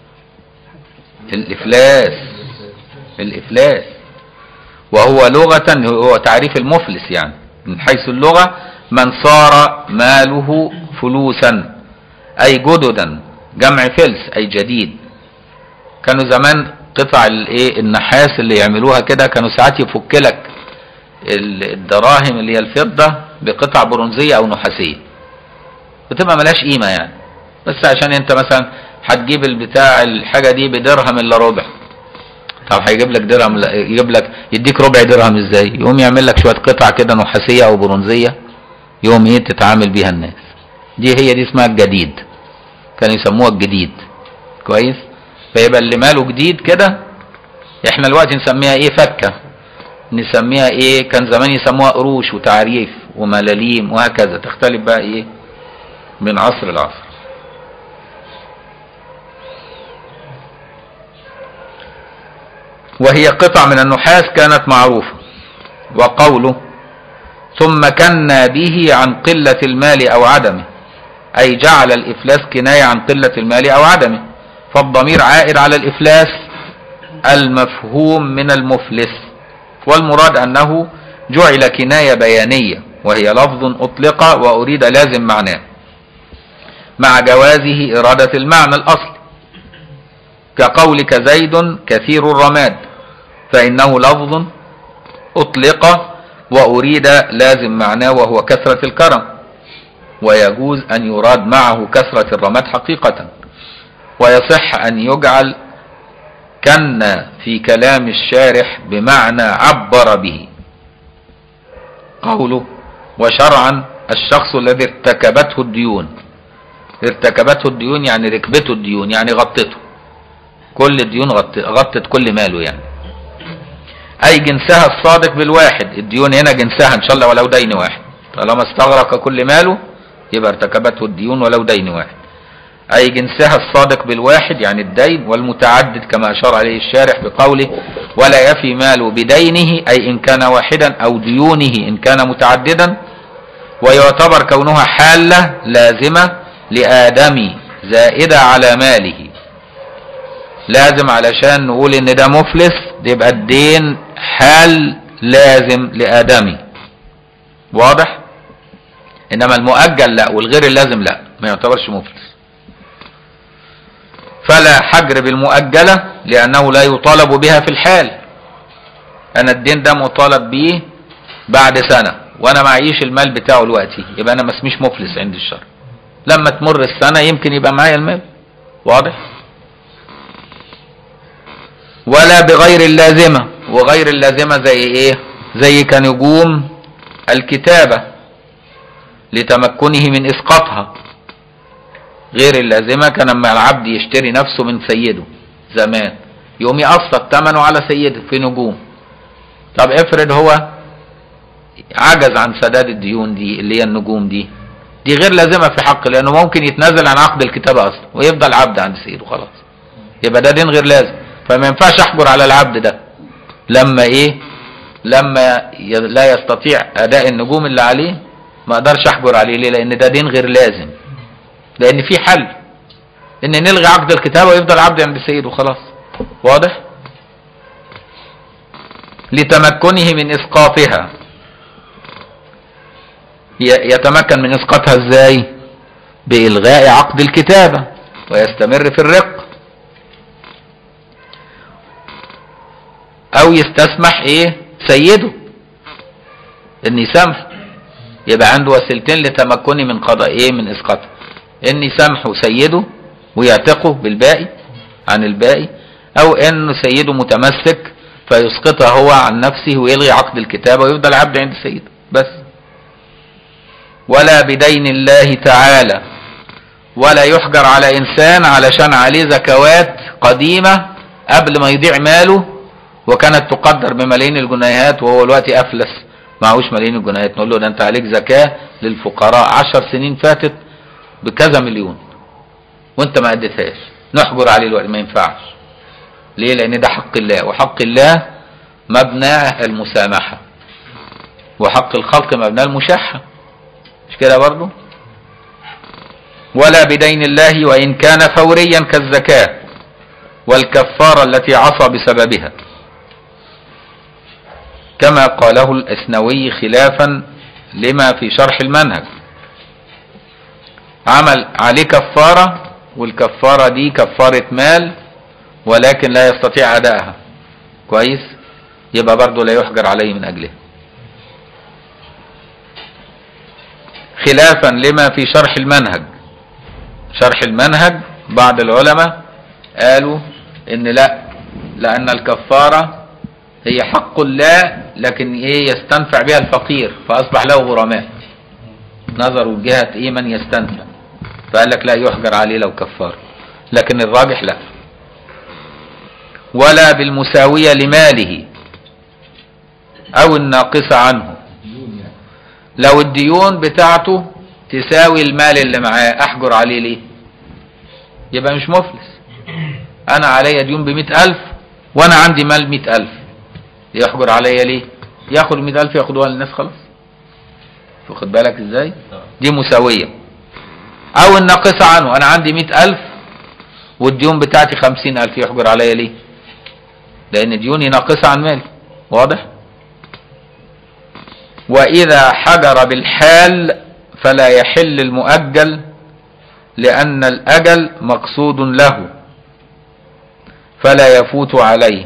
الافلاس الافلاس وهو لغة هو تعريف المفلس يعني من حيث اللغة من صار ماله فلوسا اي جددا جمع فلس اي جديد كانوا زمان قطع الايه النحاس اللي يعملوها كده كانوا ساعات يفك لك الدراهم اللي هي الفضة بقطع برونزية او نحاسية بتبقى ملهاش قيمة يعني بس عشان انت مثلا هتجيب البتاع الحاجة دي بدرهم الا ربع طب هيجيب لك درهم يجيب لك يديك ربع درهم ازاي يقوم يعمل لك شوية قطع كده نحاسية او برونزية يقوم ايه تتعامل بيها الناس دي هي دي اسمها الجديد كانوا يسموها الجديد كويس فيبقى اللي ماله جديد كده احنا دلوقتي نسميها ايه فكة نسميها ايه كان زمان يسموها قروش وتعريف وملاليم وهكذا تختلف بقى ايه من عصر لعصر وهي قطع من النحاس كانت معروفة وقوله ثم كنا به عن قلة المال أو عدمه أي جعل الإفلاس كناية عن قلة المال أو عدمه فالضمير عائد على الإفلاس المفهوم من المفلس والمراد أنه جعل كناية بيانية وهي لفظ أطلق وأريد لازم معناه مع جوازه إرادة المعنى الأصلي كقولك زيد كثير الرماد فإنه لفظ أطلق وأريد لازم معناه وهو كثرة الكرم ويجوز أن يراد معه كثرة الرماد حقيقة ويصح أن يجعل كن في كلام الشارح بمعنى عبر به قوله وشرعا الشخص الذي ارتكبته الديون ارتكبته الديون يعني ركبته الديون يعني غطته كل الديون غط... غطت كل ماله يعني اي جنسها الصادق بالواحد الديون هنا جنسها ان شاء الله ولو دين واحد طالما استغرق كل ماله يبقى ارتكبته الديون ولو دين واحد اي جنسها الصادق بالواحد يعني الدين والمتعدد كما اشار عليه الشارح بقوله ولا يفي ماله بدينه اي ان كان واحدا او ديونه ان كان متعددا ويعتبر كونها حالة لازمة لآدم زائدة على ماله لازم علشان نقول ان ده مفلس ده يبقى الدين حال لازم لآدمي واضح انما المؤجل لا والغير اللازم لا ما يعتبرش مفلس فلا حجر بالمؤجلة لأنه لا يطالب بها في الحال انا الدين ده مطالب بيه بعد سنة وانا معيش المال بتاعه دلوقتي يبقى انا ما اسميش مفلس عند الشرع لما تمر السنة يمكن يبقى معايا المال واضح ولا بغير اللازمة وغير اللازمة زي ايه زي كنجوم الكتابة لتمكنه من اسقاطها غير اللازمة كان لما العبد يشتري نفسه من سيده زمان يقوم يقسط ثمنه على سيده في نجوم طب افرض هو عجز عن سداد الديون دي اللي هي النجوم دي دي غير لازمة في حق لانه ممكن يتنازل عن عقد الكتابة اصلا ويفضل عبد عند سيده خلاص يبقى ده دين غير لازم فما ينفعش احجر على العبد ده لما ايه لما ي- لا يستطيع اداء النجوم اللي عليه ما اقدرش احجر عليه ليه لان ده دين غير لازم لان في حل ان نلغي عقد الكتابة ويفضل عبد عند سيده خلاص واضح لتمكنه من اسقاطها ي- يتمكن من اسقاطها ازاي بالغاء عقد الكتابة ويستمر في الرق او يستسمح ايه سيده ان يسامح يبقى عنده وسيلتين لتمكنه من قضاء ايه من اسقاطه ان يسامحه سيده ويعتقه بالباقي عن الباقي او انه سيده متمسك فيسقطها هو عن نفسه ويلغي عقد الكتابة ويفضل عبد عند سيده بس ولا بدين الله تعالى ولا يحجر على انسان علشان عليه زكوات قديمة قبل ما يضيع ماله وكانت تقدر بملايين الجنيهات وهو دلوقتي افلس معهوش ملايين الجنيهات نقول له ده انت عليك زكاة للفقراء عشر سنين فاتت بكذا مليون وانت ما اديتهاش نحجر عليه الوقت ما ينفعش ليه لان ده حق الله وحق الله مبناه المسامحة وحق الخلق مبناه المشاحة مش كده برضو ولا بدين الله وإن كان فوريا كالزكاة والكفارة التي عصى بسببها كما قاله الأسنوي خلافا لما في شرح المنهج عمل عليه كفارة والكفارة دي كفارة مال ولكن لا يستطيع أدائها كويس يبقى برضه لا يحجر عليه من أجلها خلافا لما في شرح المنهج شرح المنهج بعض العلماء قالوا ان لا لان الكفارة هي حق الله لكن ايه يستنفع بها الفقير فاصبح له غرماء نظروا جهة ايه من يستنفع فقال لك لا يحجر عليه لو كفار لكن الراجح لا ولا بالمساوية لماله او الناقصة عنه لو الديون بتاعته تساوي المال اللي معاه احجر عليه ليه يبقى مش مفلس انا عليا ديون بمئة الف وانا عندي مال مئة الف يحجر عليا ليه ياخد المئة الف ياخدوها للناس خلاص واخد بالك ازاي دي مساوية او الناقصة عنه انا عندي مئة الف والديون بتاعتي خمسين الف يحجر عليا ليه لان ديوني ناقصة عن مالي واضح وإذا حجر بالحال فلا يحل المؤجل لأن الأجل مقصود له فلا يفوت عليه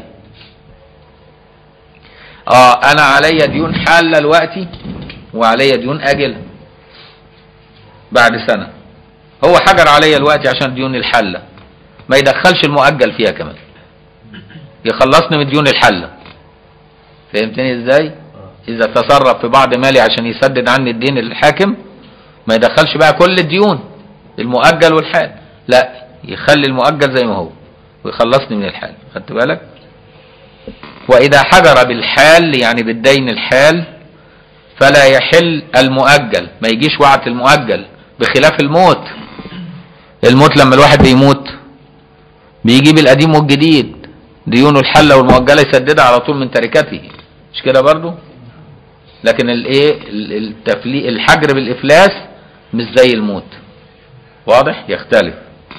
آه أنا علي ديون حالة دلوقتي وعلي ديون أجل بعد سنة هو حجر علي دلوقتي عشان ديون الحلة ما يدخلش المؤجل فيها كمان يخلصني من ديون الحلة فهمتني ازاي؟ اذا تصرف في بعض مالي عشان يسدد عني الدين الحاكم ما يدخلش بقى كل الديون المؤجل والحال لا يخلي المؤجل زي ما هو ويخلصني من الحال خدت بالك واذا حجر بالحال يعني بالدين الحال فلا يحل المؤجل ما يجيش وقت المؤجل بخلاف الموت الموت لما الواحد بيموت بيجيب القديم والجديد ديونه الحلة والمؤجلة يسددها على طول من تركته مش كده برضو لكن الايه التفلي الحجر بالافلاس مش زي الموت واضح يختلف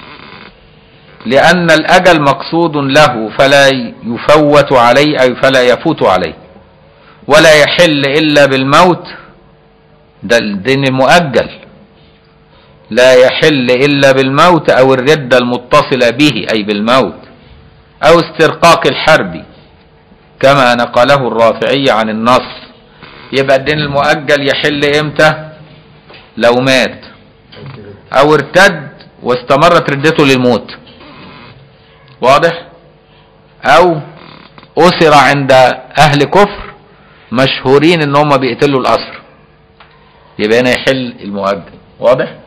لان الاجل مقصود له فلا يفوت عليه اي فلا يفوت عليه ولا يحل الا بالموت ده الدين المؤجل لا يحل الا بالموت او الردة المتصلة به اي بالموت او استرقاق الحرب كما نقله الرافعي عن النص يبقى الدين المؤجل يحل امتى لو مات او ارتد واستمرت ردته للموت واضح او اسر عند اهل كفر مشهورين ان هم بيقتلوا الاسر يبقى هنا يحل المؤجل واضح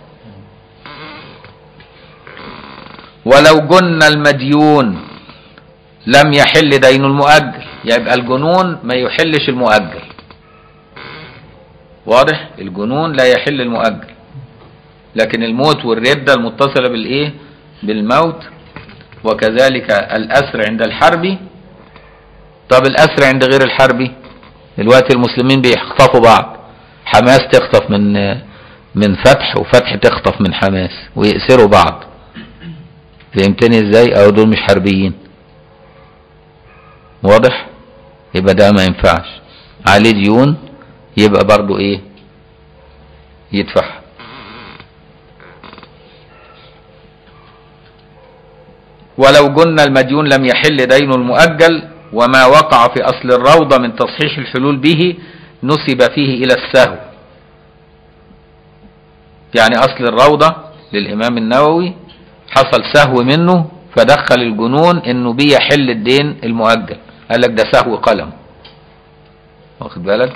ولو جن المديون لم يحل دين المؤجل يبقى الجنون ما يحلش المؤجل واضح الجنون لا يحل المؤجل لكن الموت والردة المتصلة بالايه بالموت وكذلك الأسر عند الحرب طب الأسر عند غير الحربي دلوقتي المسلمين بيخطفوا بعض حماس تخطف من من فتح وفتح تخطف من حماس ويأسروا بعض فهمتني ازاي او دول مش حربيين واضح يبقى ده ما ينفعش عليه ديون يبقى برضو ايه يدفعها ولو جن المديون لم يحل دين المؤجل وما وقع في أصل الروضة من تصحيح الحلول به نسب فيه إلى السهو يعني أصل الروضة للإمام النووي حصل سهو منه فدخل الجنون انه بيحل الدين المؤجل قال لك ده سهو قلم واخد بالك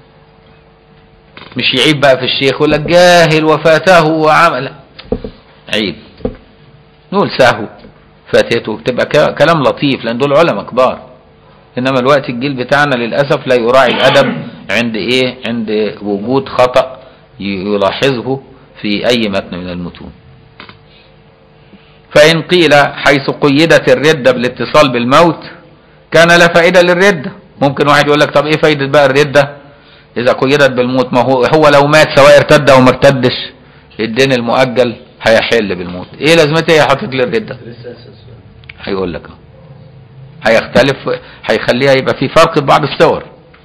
مش يعيب بقى في الشيخ يقول لك جاهل وفاته وعمل عيب نقول سهو فاتته تبقى ك- كلام لطيف لان دول علماء كبار انما الوقت الجيل بتاعنا للاسف لا يراعي الادب عند ايه عند وجود خطأ ي- يلاحظه في اي متن من المتون فإن قيل حيث قيدت الردة بالاتصال بالموت كان لا فائدة للردة ممكن واحد يقول لك طب ايه فايدة بقى الردة اذا قيدت بالموت ما هو هو لو مات سواء ارتد او ما ارتدش الدين المؤجل هيحل بالموت ايه لازمتها يا حاطط لي الردة لسه اساس هيقول لك اهو هيختلف هيخليها يبقى في فرق في بعض الصور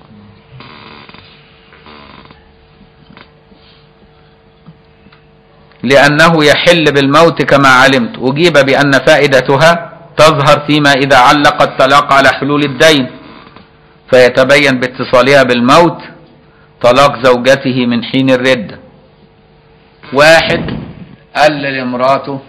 لأنه يحل بالموت كما علمت أجيب بأن فائدتها تظهر فيما إذا علق الطلاق على حلول الدين فيتبين باتصالها بالموت طلاق زوجته من حين الردة واحد قال لامراته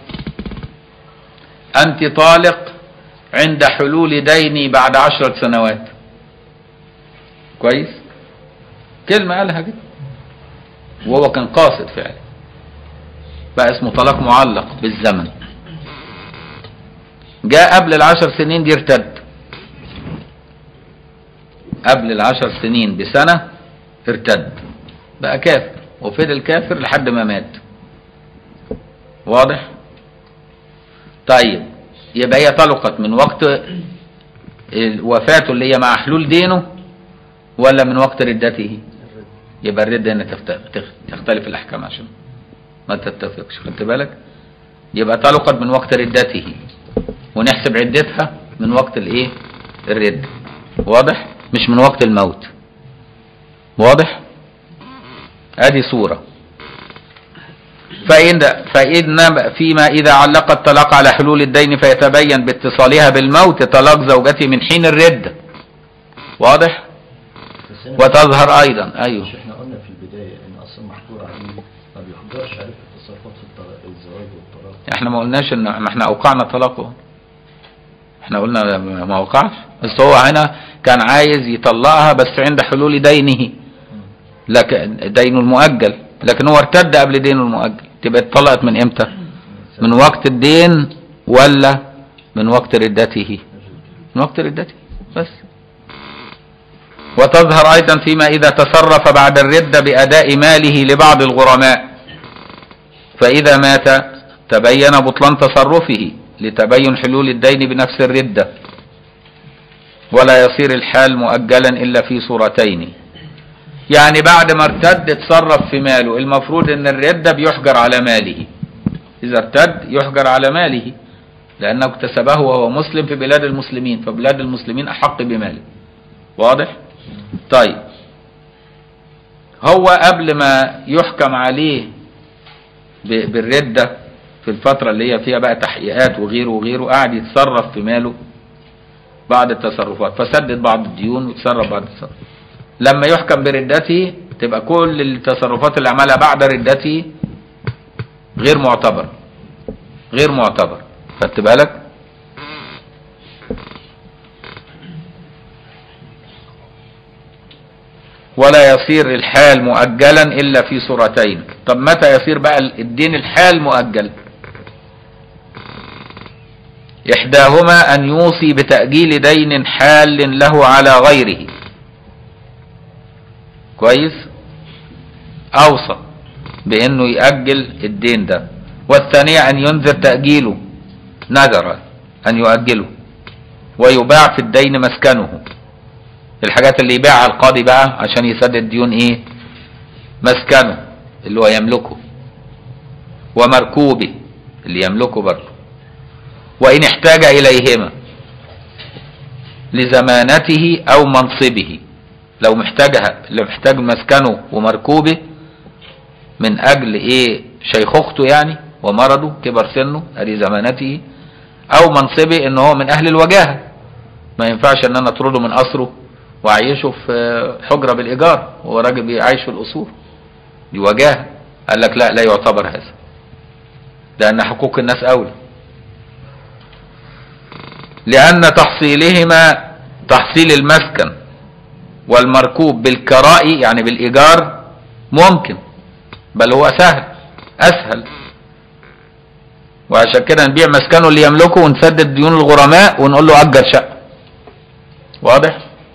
أنت طالق عند حلول ديني بعد عشرة سنوات كويس كلمة قالها كده وهو كان قاصد فعلا بقى اسمه طلاق معلق بالزمن جاء قبل العشر سنين دي ارتد قبل العشر سنين بسنة ارتد بقى كافر وفضل كافر لحد ما مات واضح طيب يبقى هي طلقت من وقت وفاته اللي هي مع حلول دينه ولا من وقت ردته يبقى الردة هنا تخت- تختلف الأحكام عشان ما تتفقش خدت بالك يبقى طلقت من وقت ردته ونحسب عدتها من وقت الايه الرد واضح مش من وقت الموت واضح ادي صورة فإن فإن فيما إذا علق الطلاق على حلول الدين فيتبين باتصالها بالموت طلاق زوجته من حين الردة واضح بس هنا وتظهر أيضا أيوه مش احنا قلنا في البداية ان اصلا محجور عليه ما بيحجرش عليه في التصرفات في الطلاق الزواج والطلاق احنا ما قلناش ان ما احنا اوقعنا طلاقه احنا قلنا ما وقعش بس هو هنا كان عايز يطلقها بس عند حلول دينه لكن دينه المؤجل لكن هو ارتد قبل دينه المؤجل تبقى اتطلقت من امتى من وقت الدين ولا من وقت ردته من وقت ردته بس وتظهر ايضا فيما اذا تصرف بعد الردة باداء ماله لبعض الغرماء فإذا مات تبين بطلان تصرفه لتبين حلول الدين بنفس الردة ولا يصير الحال مؤجلا إلا في صورتين يعني بعد ما ارتد اتصرف في ماله المفروض ان الردة بيحجر على ماله إذا ارتد يحجر على ماله لأنه اكتسبه وهو مسلم في بلاد المسلمين فبلاد المسلمين أحق بماله واضح؟ طيب هو قبل ما يحكم عليه ب- بالردة في الفترة اللي هي فيها بقى تحقيقات وغيره وغيره قاعد يتصرف في ماله بعض التصرفات فسدد بعض الديون وتصرف بعض التصرف لما يحكم بردته تبقى كل التصرفات اللي عملها بعد ردته غير معتبر غير معتبر خدت بالك ولا يصير الحال مؤجلا إلا في صورتين طب متى يصير بقى الدين الحال مؤجل إحداهما أن يوصي بتأجيل دين حال له على غيره كويس أوصى بأنه يأجل الدين ده والثانية أن ينذر تأجيله نذر أن يؤجله ويباع في الدين مسكنه الحاجات اللي يبيعها القاضي بقى عشان يسدد ديون ايه مسكنه اللي هو يملكه ومركوبه اللي يملكه برضه وإن احتاج إليهما لزمانته أو منصبه لو محتاجها لو محتاج مسكنه ومركوبه من أجل إيه شيخوخته يعني ومرضه كبر سنه ادي زمانته أو منصبه إن هو من أهل الوجاهة ما ينفعش إن أنا أطرده من قصره وأعيشه في حجرة بالإيجار وهو راجل بيعيش في الأصول دي وجاهة قال لك لا لا يعتبر هذا لأن حقوق الناس أولى لأن تحصيلهما تحصيل المسكن والمركوب بالكراء يعني بالإيجار ممكن بل هو سهل أسهل وعشان كده نبيع مسكنه اللي يملكه ونسدد ديون الغرماء ونقول له أجر شقة واضح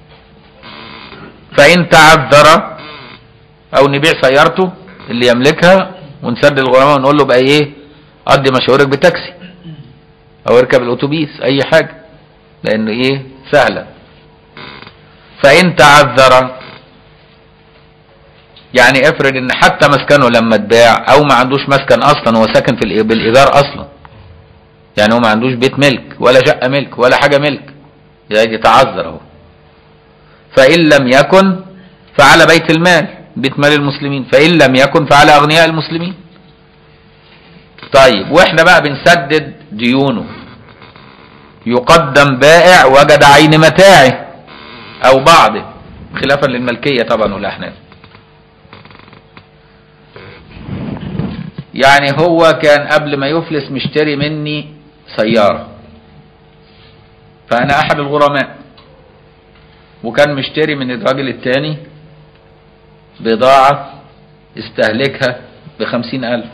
فإن تعذر أو نبيع سيارته اللي يملكها ونسدد الغرماء ونقول له بقى إيه قضي مشاورك بتاكسي او اركب الاتوبيس اي حاجة لانه ايه سهلة فان تعذر يعني افرض ان حتى مسكنه لما اتباع او ما عندوش مسكن اصلا هو ساكن في الإي- بالايجار اصلا يعني هو ما عندوش بيت ملك ولا شقة ملك ولا حاجة ملك يعني تعذر اهو فان لم يكن فعلى بيت المال بيت مال المسلمين فان لم يكن فعلى اغنياء المسلمين طيب واحنا بقى بنسدد ديونه يقدم بائع وجد عين متاعه او بعضه خلافا للملكية طبعا والاحناف يعني هو كان قبل ما يفلس مشتري مني سيارة فانا احد الغرماء وكان مشتري من الراجل التاني بضاعة استهلكها بخمسين ألف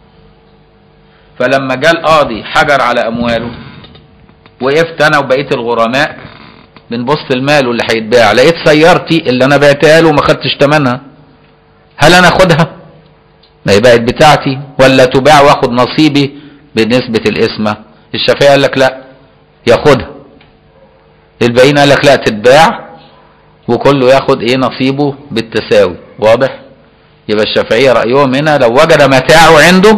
فلما جاء القاضي حجر على أمواله وقفت أنا وبقية الغرماء بنبص المال اللي هيتباع لقيت سيارتي اللي أنا بعتها له وما خدتش تمنها هل أنا أخدها؟ ما هي بقت بتاعتي ولا تباع واخد نصيبي بنسبة القسمة الشافعي قال لك لا ياخدها الباقيين قال لك لا تتباع وكله ياخد ايه نصيبه بالتساوي واضح يبقى الشافعية رأيهم هنا لو وجد متاعه عنده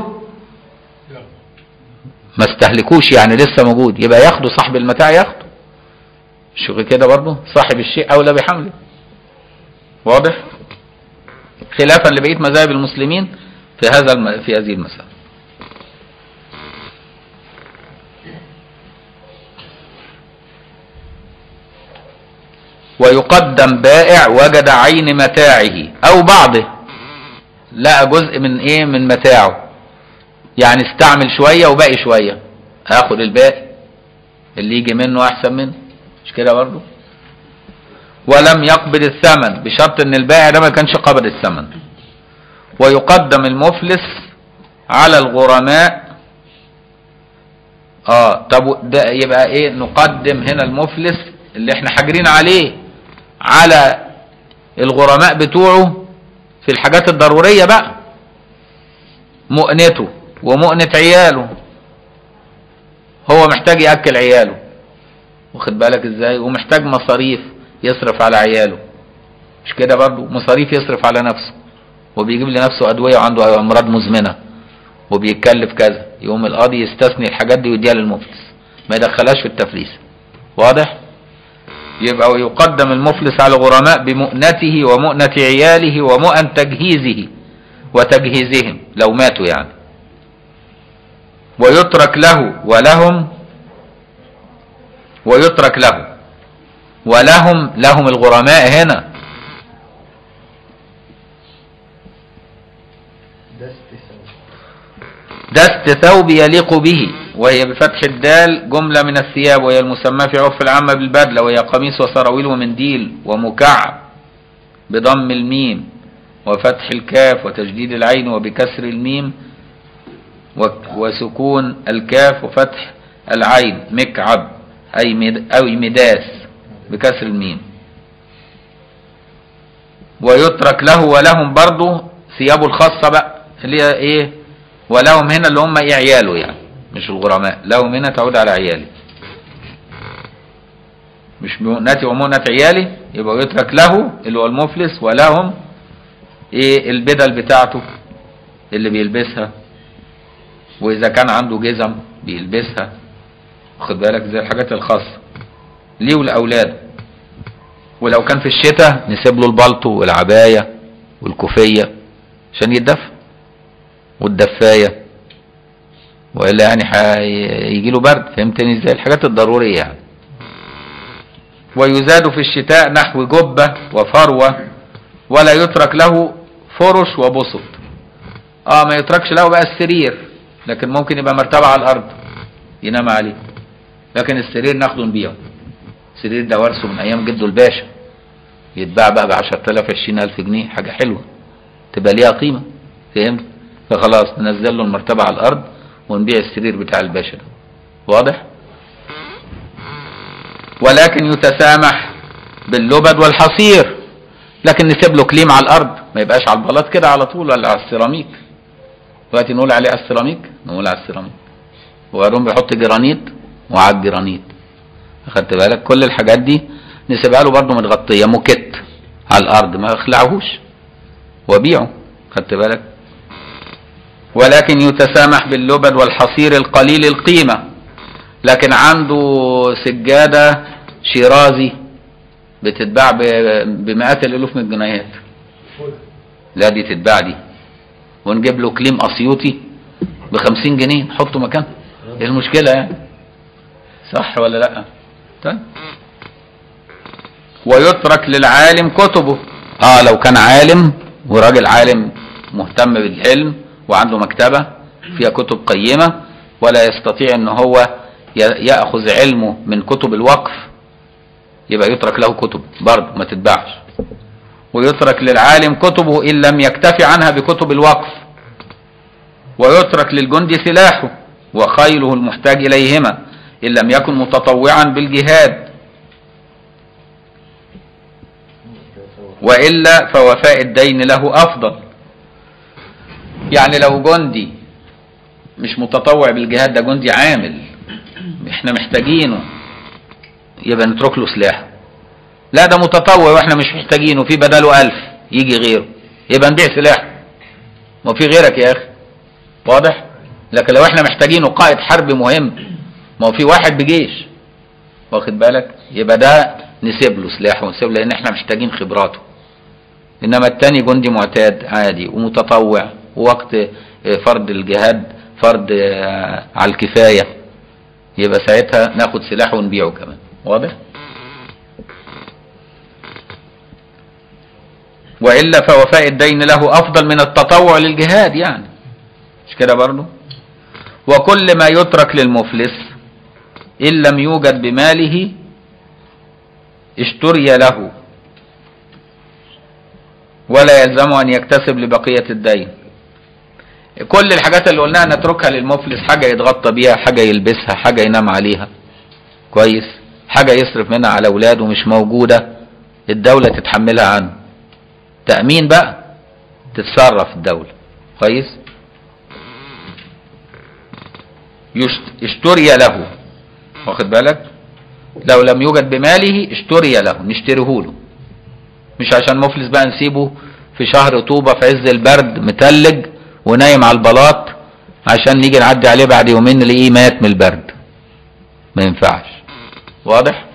ما استهلكوش يعني لسه موجود يبقى ياخده صاحب المتاع ياخده شوف كده برضه صاحب الشيء اولى بحمله واضح خلافا لبقيه مذاهب المسلمين في هذا الم... في هذه المسألة ويقدم بائع وجد عين متاعه او بعضه لقى جزء من ايه من متاعه يعني استعمل شوية وباقي شوية هاخد الباقي اللي يجي منه احسن منه مش كده برضه ولم يقبض الثمن بشرط ان البائع ده ما كانش قبض الثمن ويقدم المفلس على الغرماء اه طب ده يبقى ايه نقدم هنا المفلس اللي احنا حاجرين عليه على الغرماء بتوعه في الحاجات الضرورية بقى مؤنته ومؤنة عياله هو محتاج يأكل عياله واخد بالك ازاي ومحتاج مصاريف يصرف على عياله مش كده برضو مصاريف يصرف على نفسه وبيجيب لنفسه أدوية وعنده أمراض مزمنة وبيتكلف كذا يقوم القاضي يستثني الحاجات دي ويديها للمفلس ما يدخلهاش في التفليس واضح يبقى ويقدم المفلس على الغرماء بمؤنته ومؤنة عياله ومؤن تجهيزه وتجهيزهم لو ماتوا يعني ويترك له ولهم ويترك له ولهم لهم الغرماء هنا دست ثوب يليق به وهي بفتح الدال جملة من الثياب وهي المسمى في عرف العامة بالبدلة وهي قميص وسراويل ومنديل ومكعب بضم الميم وفتح الكاف وتجديد العين وبكسر الميم و- وسكون الكاف وفتح العين مكعب أي مد أو مداس بكسر الميم ويترك له ولهم برضه ثيابه الخاصة بقى اللي هي ايه ولهم هنا اللي هم ايه عياله يعني مش الغرماء لهم هنا تعود على عيالي مش مؤنتي ومؤنة عيالي يبقى يترك له اللي هو المفلس ولهم ايه البدل بتاعته اللي بيلبسها واذا كان عنده جزم بيلبسها خد بالك زي الحاجات الخاصة ليه والاولاد ولو كان في الشتاء نسيب له البلطو والعباية والكوفية عشان يتدفى والدفاية والا يعني هيجي له برد فهمتني ازاي الحاجات الضرورية يعني ويزاد في الشتاء نحو جبة وفروة ولا يترك له فرش وبسط اه ما يتركش له بقى السرير لكن ممكن يبقى مرتبة على الارض ينام عليه لكن السرير ناخده نبيعه السرير ده ورثه من ايام جده الباشا يتباع بقى ب 10000 20000 جنيه حاجة حلوة تبقى ليها قيمة فهمت فخلاص ننزل له المرتبة على الارض ونبيع السرير بتاع الباشا ده واضح ولكن يتسامح باللبد والحصير لكن نسيب له كليم على الارض ما يبقاش على البلاط كده على طول ولا على السيراميك دلوقتي نقول عليه على السيراميك نقول على السيراميك وبعدين بيحط جرانيت وعلى الجرانيت اخدت بالك كل الحاجات دي نسيبها له برضه متغطيه موكيت على الارض ما يخلعهوش وبيعه خدت بالك ولكن يتسامح باللبد والحصير القليل القيمة لكن عنده سجادة شيرازي بتتباع ب- بمئات الالوف من الجنيهات لا دي تتباع دي ونجيب له كليم اسيوطي بخمسين جنيه نحطه مكانه ايه المشكلة يعني صح ولا لا طيب ويترك للعالم كتبه اه لو كان عالم وراجل عالم مهتم بالعلم وعنده مكتبة فيها كتب قيمة ولا يستطيع ان هو ي- يأخذ علمه من كتب الوقف يبقى يترك له كتب برضه ما تتباعش ويترك للعالم كتبه إن لم يكتفي عنها بكتب الوقف ويترك للجندي سلاحه وخيله المحتاج إليهما إن لم يكن متطوعا بالجهاد وإلا فوفاء الدين له أفضل يعني لو جندي مش متطوع بالجهاد ده جندي عامل احنا محتاجينه يبقى نترك له سلاح لا ده متطوع واحنا مش محتاجينه في بداله ألف يجي غيره يبقى نبيع سلاح ما في غيرك يا اخي واضح لكن لو احنا محتاجينه قائد حرب مهم ما هو في واحد بجيش واخد بالك يبقى ده نسيب له سلاح ونسيب له لان احنا محتاجين خبراته انما التاني جندي معتاد عادي ومتطوع ووقت اه، فرض الجهاد فرض اه، على الكفاية يبقى ساعتها ناخد سلاح ونبيعه كمان واضح وإلا فوفاء الدين له أفضل من التطوع للجهاد يعني مش كده برضه وكل ما يترك للمفلس إن لم يوجد بماله اشتري له ولا يلزم أن يكتسب لبقية الدين كل الحاجات اللي قلناها نتركها للمفلس حاجة يتغطى بيها حاجة يلبسها حاجة ينام عليها كويس حاجة يصرف منها على أولاده مش موجودة الدولة تتحملها عنه تأمين بقى تتصرف الدولة كويس يشت- اشتري له واخد بالك لو لم يوجد بماله اشتري له نشتريه له مش عشان مفلس بقى نسيبه في شهر طوبة في عز البرد متلج ونايم على البلاط عشان نيجي نعدي عليه بعد يومين نلاقيه مات من البرد ما ينفعش واضح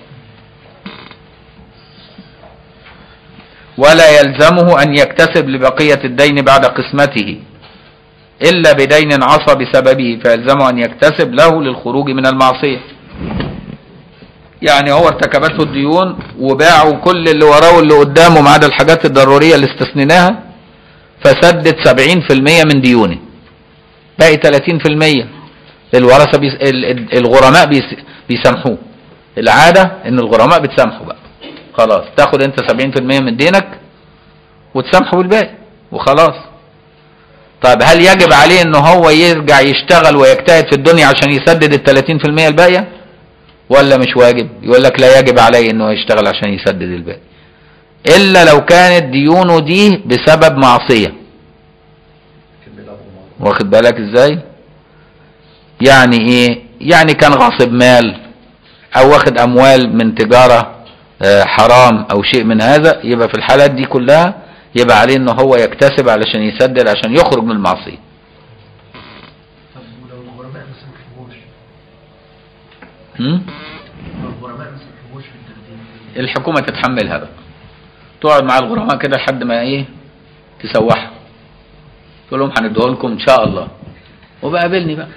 ولا يلزمه أن يكتسب لبقية الدين بعد قسمته إلا بدين عصى بسببه فيلزمه أن يكتسب له للخروج من المعصية يعني هو ارتكبته الديون وباعوا كل اللي وراه واللي قدامه ما عدا الحاجات الضروريه اللي استثنيناها فسدد 70% من ديونه باقي 30% الورثه بيس... ال- ال- الغرماء بيس... بيسامحوه العاده ان الغرماء بتسامحوا بقى خلاص تاخد انت 70% من دينك وتسامحه بالباقي وخلاص طيب هل يجب عليه ان هو يرجع يشتغل ويجتهد في الدنيا عشان يسدد ال 30% الباقيه ولا مش واجب يقول لك لا يجب عليه انه يشتغل عشان يسدد الباقي الا لو كانت ديونه دي بسبب معصيه واخد بالك ازاي يعني ايه يعني كان غاصب مال او واخد اموال من تجارة آه، حرام او شيء من هذا يبقى في الحالات دي كلها يبقى عليه ان هو يكتسب علشان يسدد عشان يخرج من المعصية طب ولو الغرباء ما سامحوش م? لو الغرباء ما سامحوش في التقديم الحكومة تتحملها بقى تقعد مع الغرماء كده لحد ما ايه تسوحهم تقول لهم هنديه لكم ان شاء الله وبقى قابلني بقى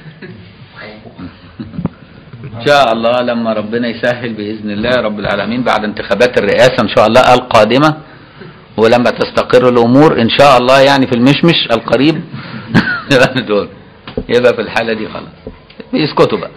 ان شاء الله لما ربنا يسهل باذن الله رب العالمين بعد انتخابات الرئاسه ان شاء الله القادمه ولما تستقر الامور ان شاء الله يعني في المشمش القريب يبقى ندول يبقى في الحاله دي خلاص بيسكتوا بقى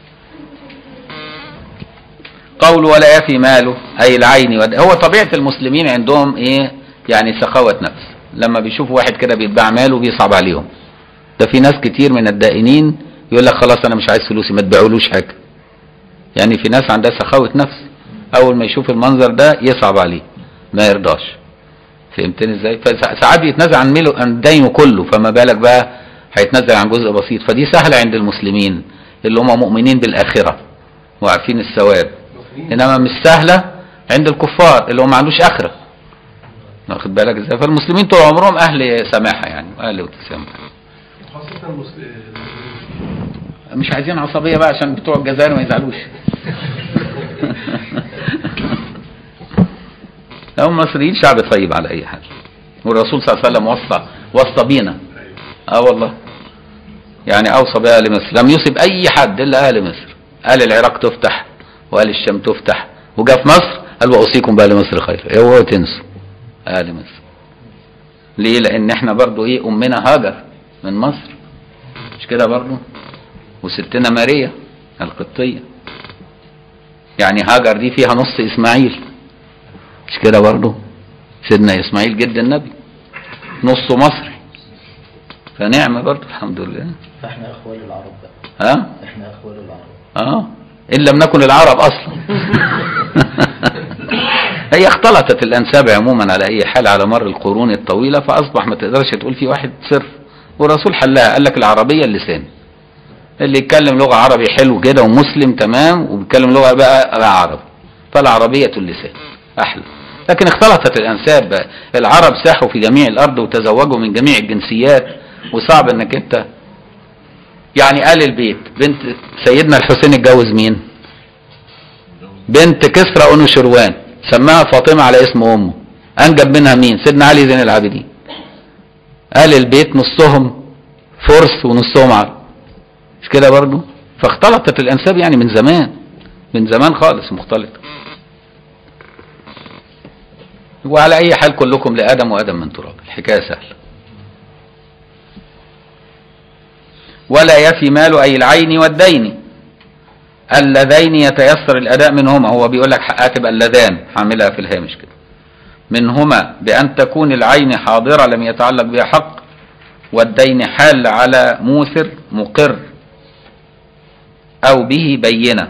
قول ولا يفي ماله اي العين ود... هو طبيعه المسلمين عندهم ايه يعني سخاوه نفس لما بيشوفوا واحد كده بيتباع ماله بيصعب عليهم ده في ناس كتير من الدائنين يقول لك خلاص انا مش عايز فلوسي ما تبيعولوش حاجه يعني في ناس عندها سخاوه نفس اول ما يشوف المنظر ده يصعب عليه ما يرضاش فهمتني ازاي فساعات بيتنازل عن ميله عن دينه كله فما بالك بقى هيتنازل عن جزء بسيط فدي سهله عند المسلمين اللي هم مؤمنين بالاخره وعارفين الثواب انما مش سهله عند الكفار اللي هو ما عندوش اخره واخد بالك ازاي فالمسلمين طول عمرهم اهل سماحه يعني واهل تسامح خاصة المسلمين مش عايزين عصبيه بقى عشان بتوع الجزائر ما يزعلوش هم المصريين شعب طيب على اي حال والرسول صلى الله عليه وسلم وصى وصى بينا اه والله يعني اوصى باهل مصر لم يصب اي حد الا اهل مصر قال العراق تفتح وقال الشام تفتح وجا في مصر قال واوصيكم باهل مصر خير اوعوا تنسوا اهل مصر ليه لان احنا برضو ايه امنا هاجر من مصر مش كده برضو وستنا ماريا القبطية يعني هاجر دي فيها نص اسماعيل مش كده برضو سيدنا اسماعيل جد النبي نصه مصري فنعمة برضو الحمد لله فاحنا اخوال العرب بقى ها احنا اخوال العرب اه ان لم نكن العرب اصلا هي اختلطت الانساب عموما على اي حال على مر القرون الطويله فاصبح ما تقدرش تقول في واحد صرف والرسول حلها قال لك العربيه اللسان اللي يتكلم لغه عربي حلو كده ومسلم تمام وبيتكلم لغه بقى, بقى عربي فالعربيه اللسان احلى لكن اختلطت الانساب بقى. العرب ساحوا في جميع الارض وتزوجوا من جميع الجنسيات وصعب انك انت يعني آل البيت بنت سيدنا الحسين اتجوز مين بنت كسرى أنو شروان سماها فاطمة على اسم أمه أنجب منها مين سيدنا علي زين العابدين آل البيت نصهم فرس ونصهم عرب مش كده برضو فاختلطت الأنساب يعني من زمان من زمان خالص مختلطة وعلى أي حال كلكم لآدم وآدم من تراب الحكاية سهلة ولا يفي مال أي العين والدين اللذين يتيسر الأداء منهما هو بيقول لك حقها تبقى اللذان حاملها في الهامش كده منهما بأن تكون العين حاضرة لم يتعلق بها حق والدين حال على موسر مقر أو به بينة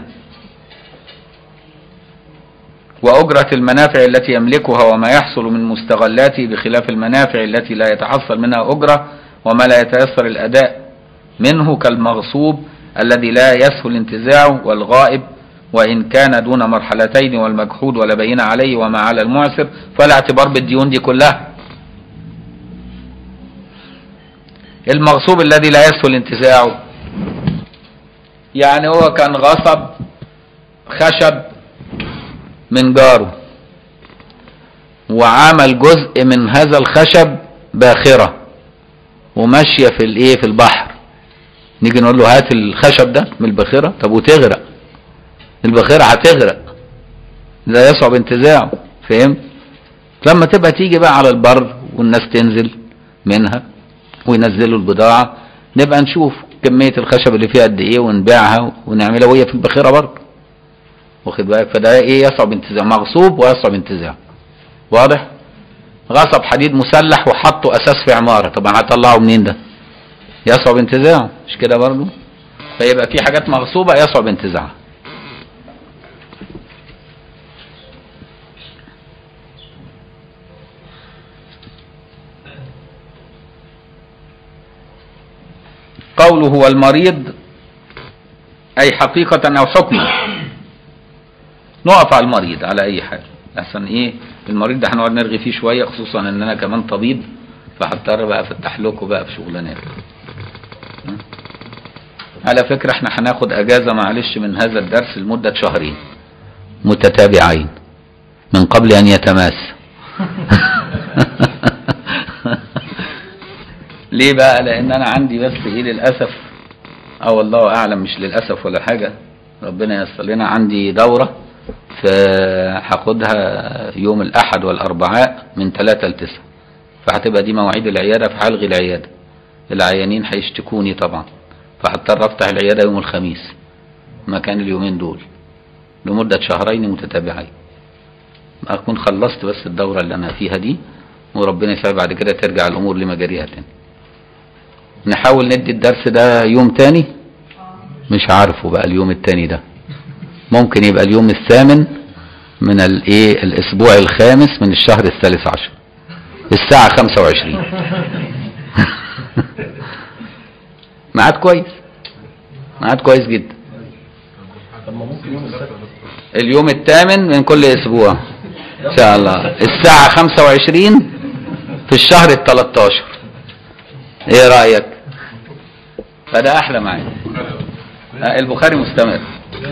وأجرة المنافع التي يملكها وما يحصل من مستغلاته بخلاف المنافع التي لا يتحصل منها أجرة وما لا يتيسر الأداء منه كالمغصوب الذي لا يسهل انتزاعه والغائب وإن كان دون مرحلتين والمجحود ولا بين عليه وما على المعسر فلا اعتبار بالديون دي كلها المغصوب الذي لا يسهل انتزاعه يعني هو كان غصب خشب من جاره وعمل جزء من هذا الخشب باخرة وماشية في الايه في البحر نيجي نقول له هات الخشب ده من الباخرة طب وتغرق البخيرة هتغرق لا يصعب انتزاعه فهمت لما تبقى تيجي بقى على البر والناس تنزل منها وينزلوا البضاعة نبقى نشوف كمية الخشب اللي فيها قد ايه ونبيعها ونعملها وهي في البخيرة برضه واخد بالك فده ايه يصعب انتزاع مغصوب ويصعب انتزاع واضح غصب حديد مسلح وحطه اساس في عمارة طبعا هطلعه منين ده يصعب انتزاعه مش كده برضه فيبقى في حاجات مغصوبة يصعب انتزاعها قوله هو المريض أي حقيقة أو حكما نقف على المريض على أي حال أحسن إيه المريض ده هنقعد نرغي فيه شوية خصوصا إن أنا كمان طبيب فهضطر بقى أفتح لكم بقى في شغلانات م? على فكرة احنا هناخد أجازة معلش من هذا الدرس لمدة شهرين متتابعين من قبل أن يتماس ليه بقى لان انا عندي بس ايه للاسف اه والله اعلم مش للاسف ولا حاجه ربنا ييسر لنا عندي دوره فهاخدها يوم الاحد والاربعاء من 3 ل 9 فهتبقى دي مواعيد العياده فهلغي العياده العيانين هيشتكوني طبعا فهضطر افتح العياده يوم الخميس مكان اليومين دول لمده شهرين متتابعين اكون خلصت بس الدوره اللي انا فيها دي وربنا يسعد بعد كده ترجع الامور لمجاريها تاني نحاول ندي الدرس ده يوم تاني مش عارفه بقى اليوم التاني ده ممكن يبقى اليوم الثامن من الايه الاسبوع الخامس من الشهر الثالث عشر الساعة 25 ميعاد كويس ميعاد كويس جدا طب ما ممكن يوم السبت اليوم الثامن من كل اسبوع ان شاء الله الساعة 25 في الشهر ال 13 ايه رأيك فده احلى معايا آه، البخاري مستمر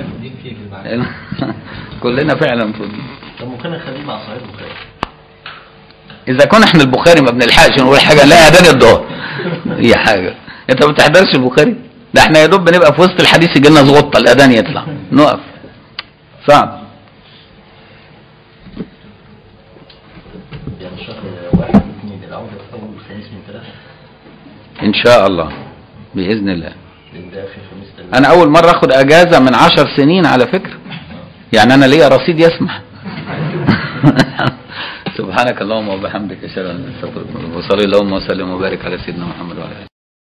كلنا فعلا فاضيين طب ممكن نخليه مع صحيح البخاري اذا كنا احنا البخاري ما بنلحقش نقول حاجه لا اذان الظهر هي حاجه انت ما بتحضرش البخاري ده احنا يا دوب بنبقى في وسط الحديث يجي لنا زغطه الاذان يطلع نقف صعب يعني شهر واحد اثنين العودة في أول خميس من ثلاثة ان شاء الله باذن الله لأن ده آخر خميس ثلاثة انا اول مره اخد اجازه من عشر سنين على فكره يعني انا ليا رصيد يسمح سبحانك اللهم وبحمدك اشهد ان لا اله الا انت استغفرك وصلي اللهم وسلم وبارك على سيدنا محمد وعلى اله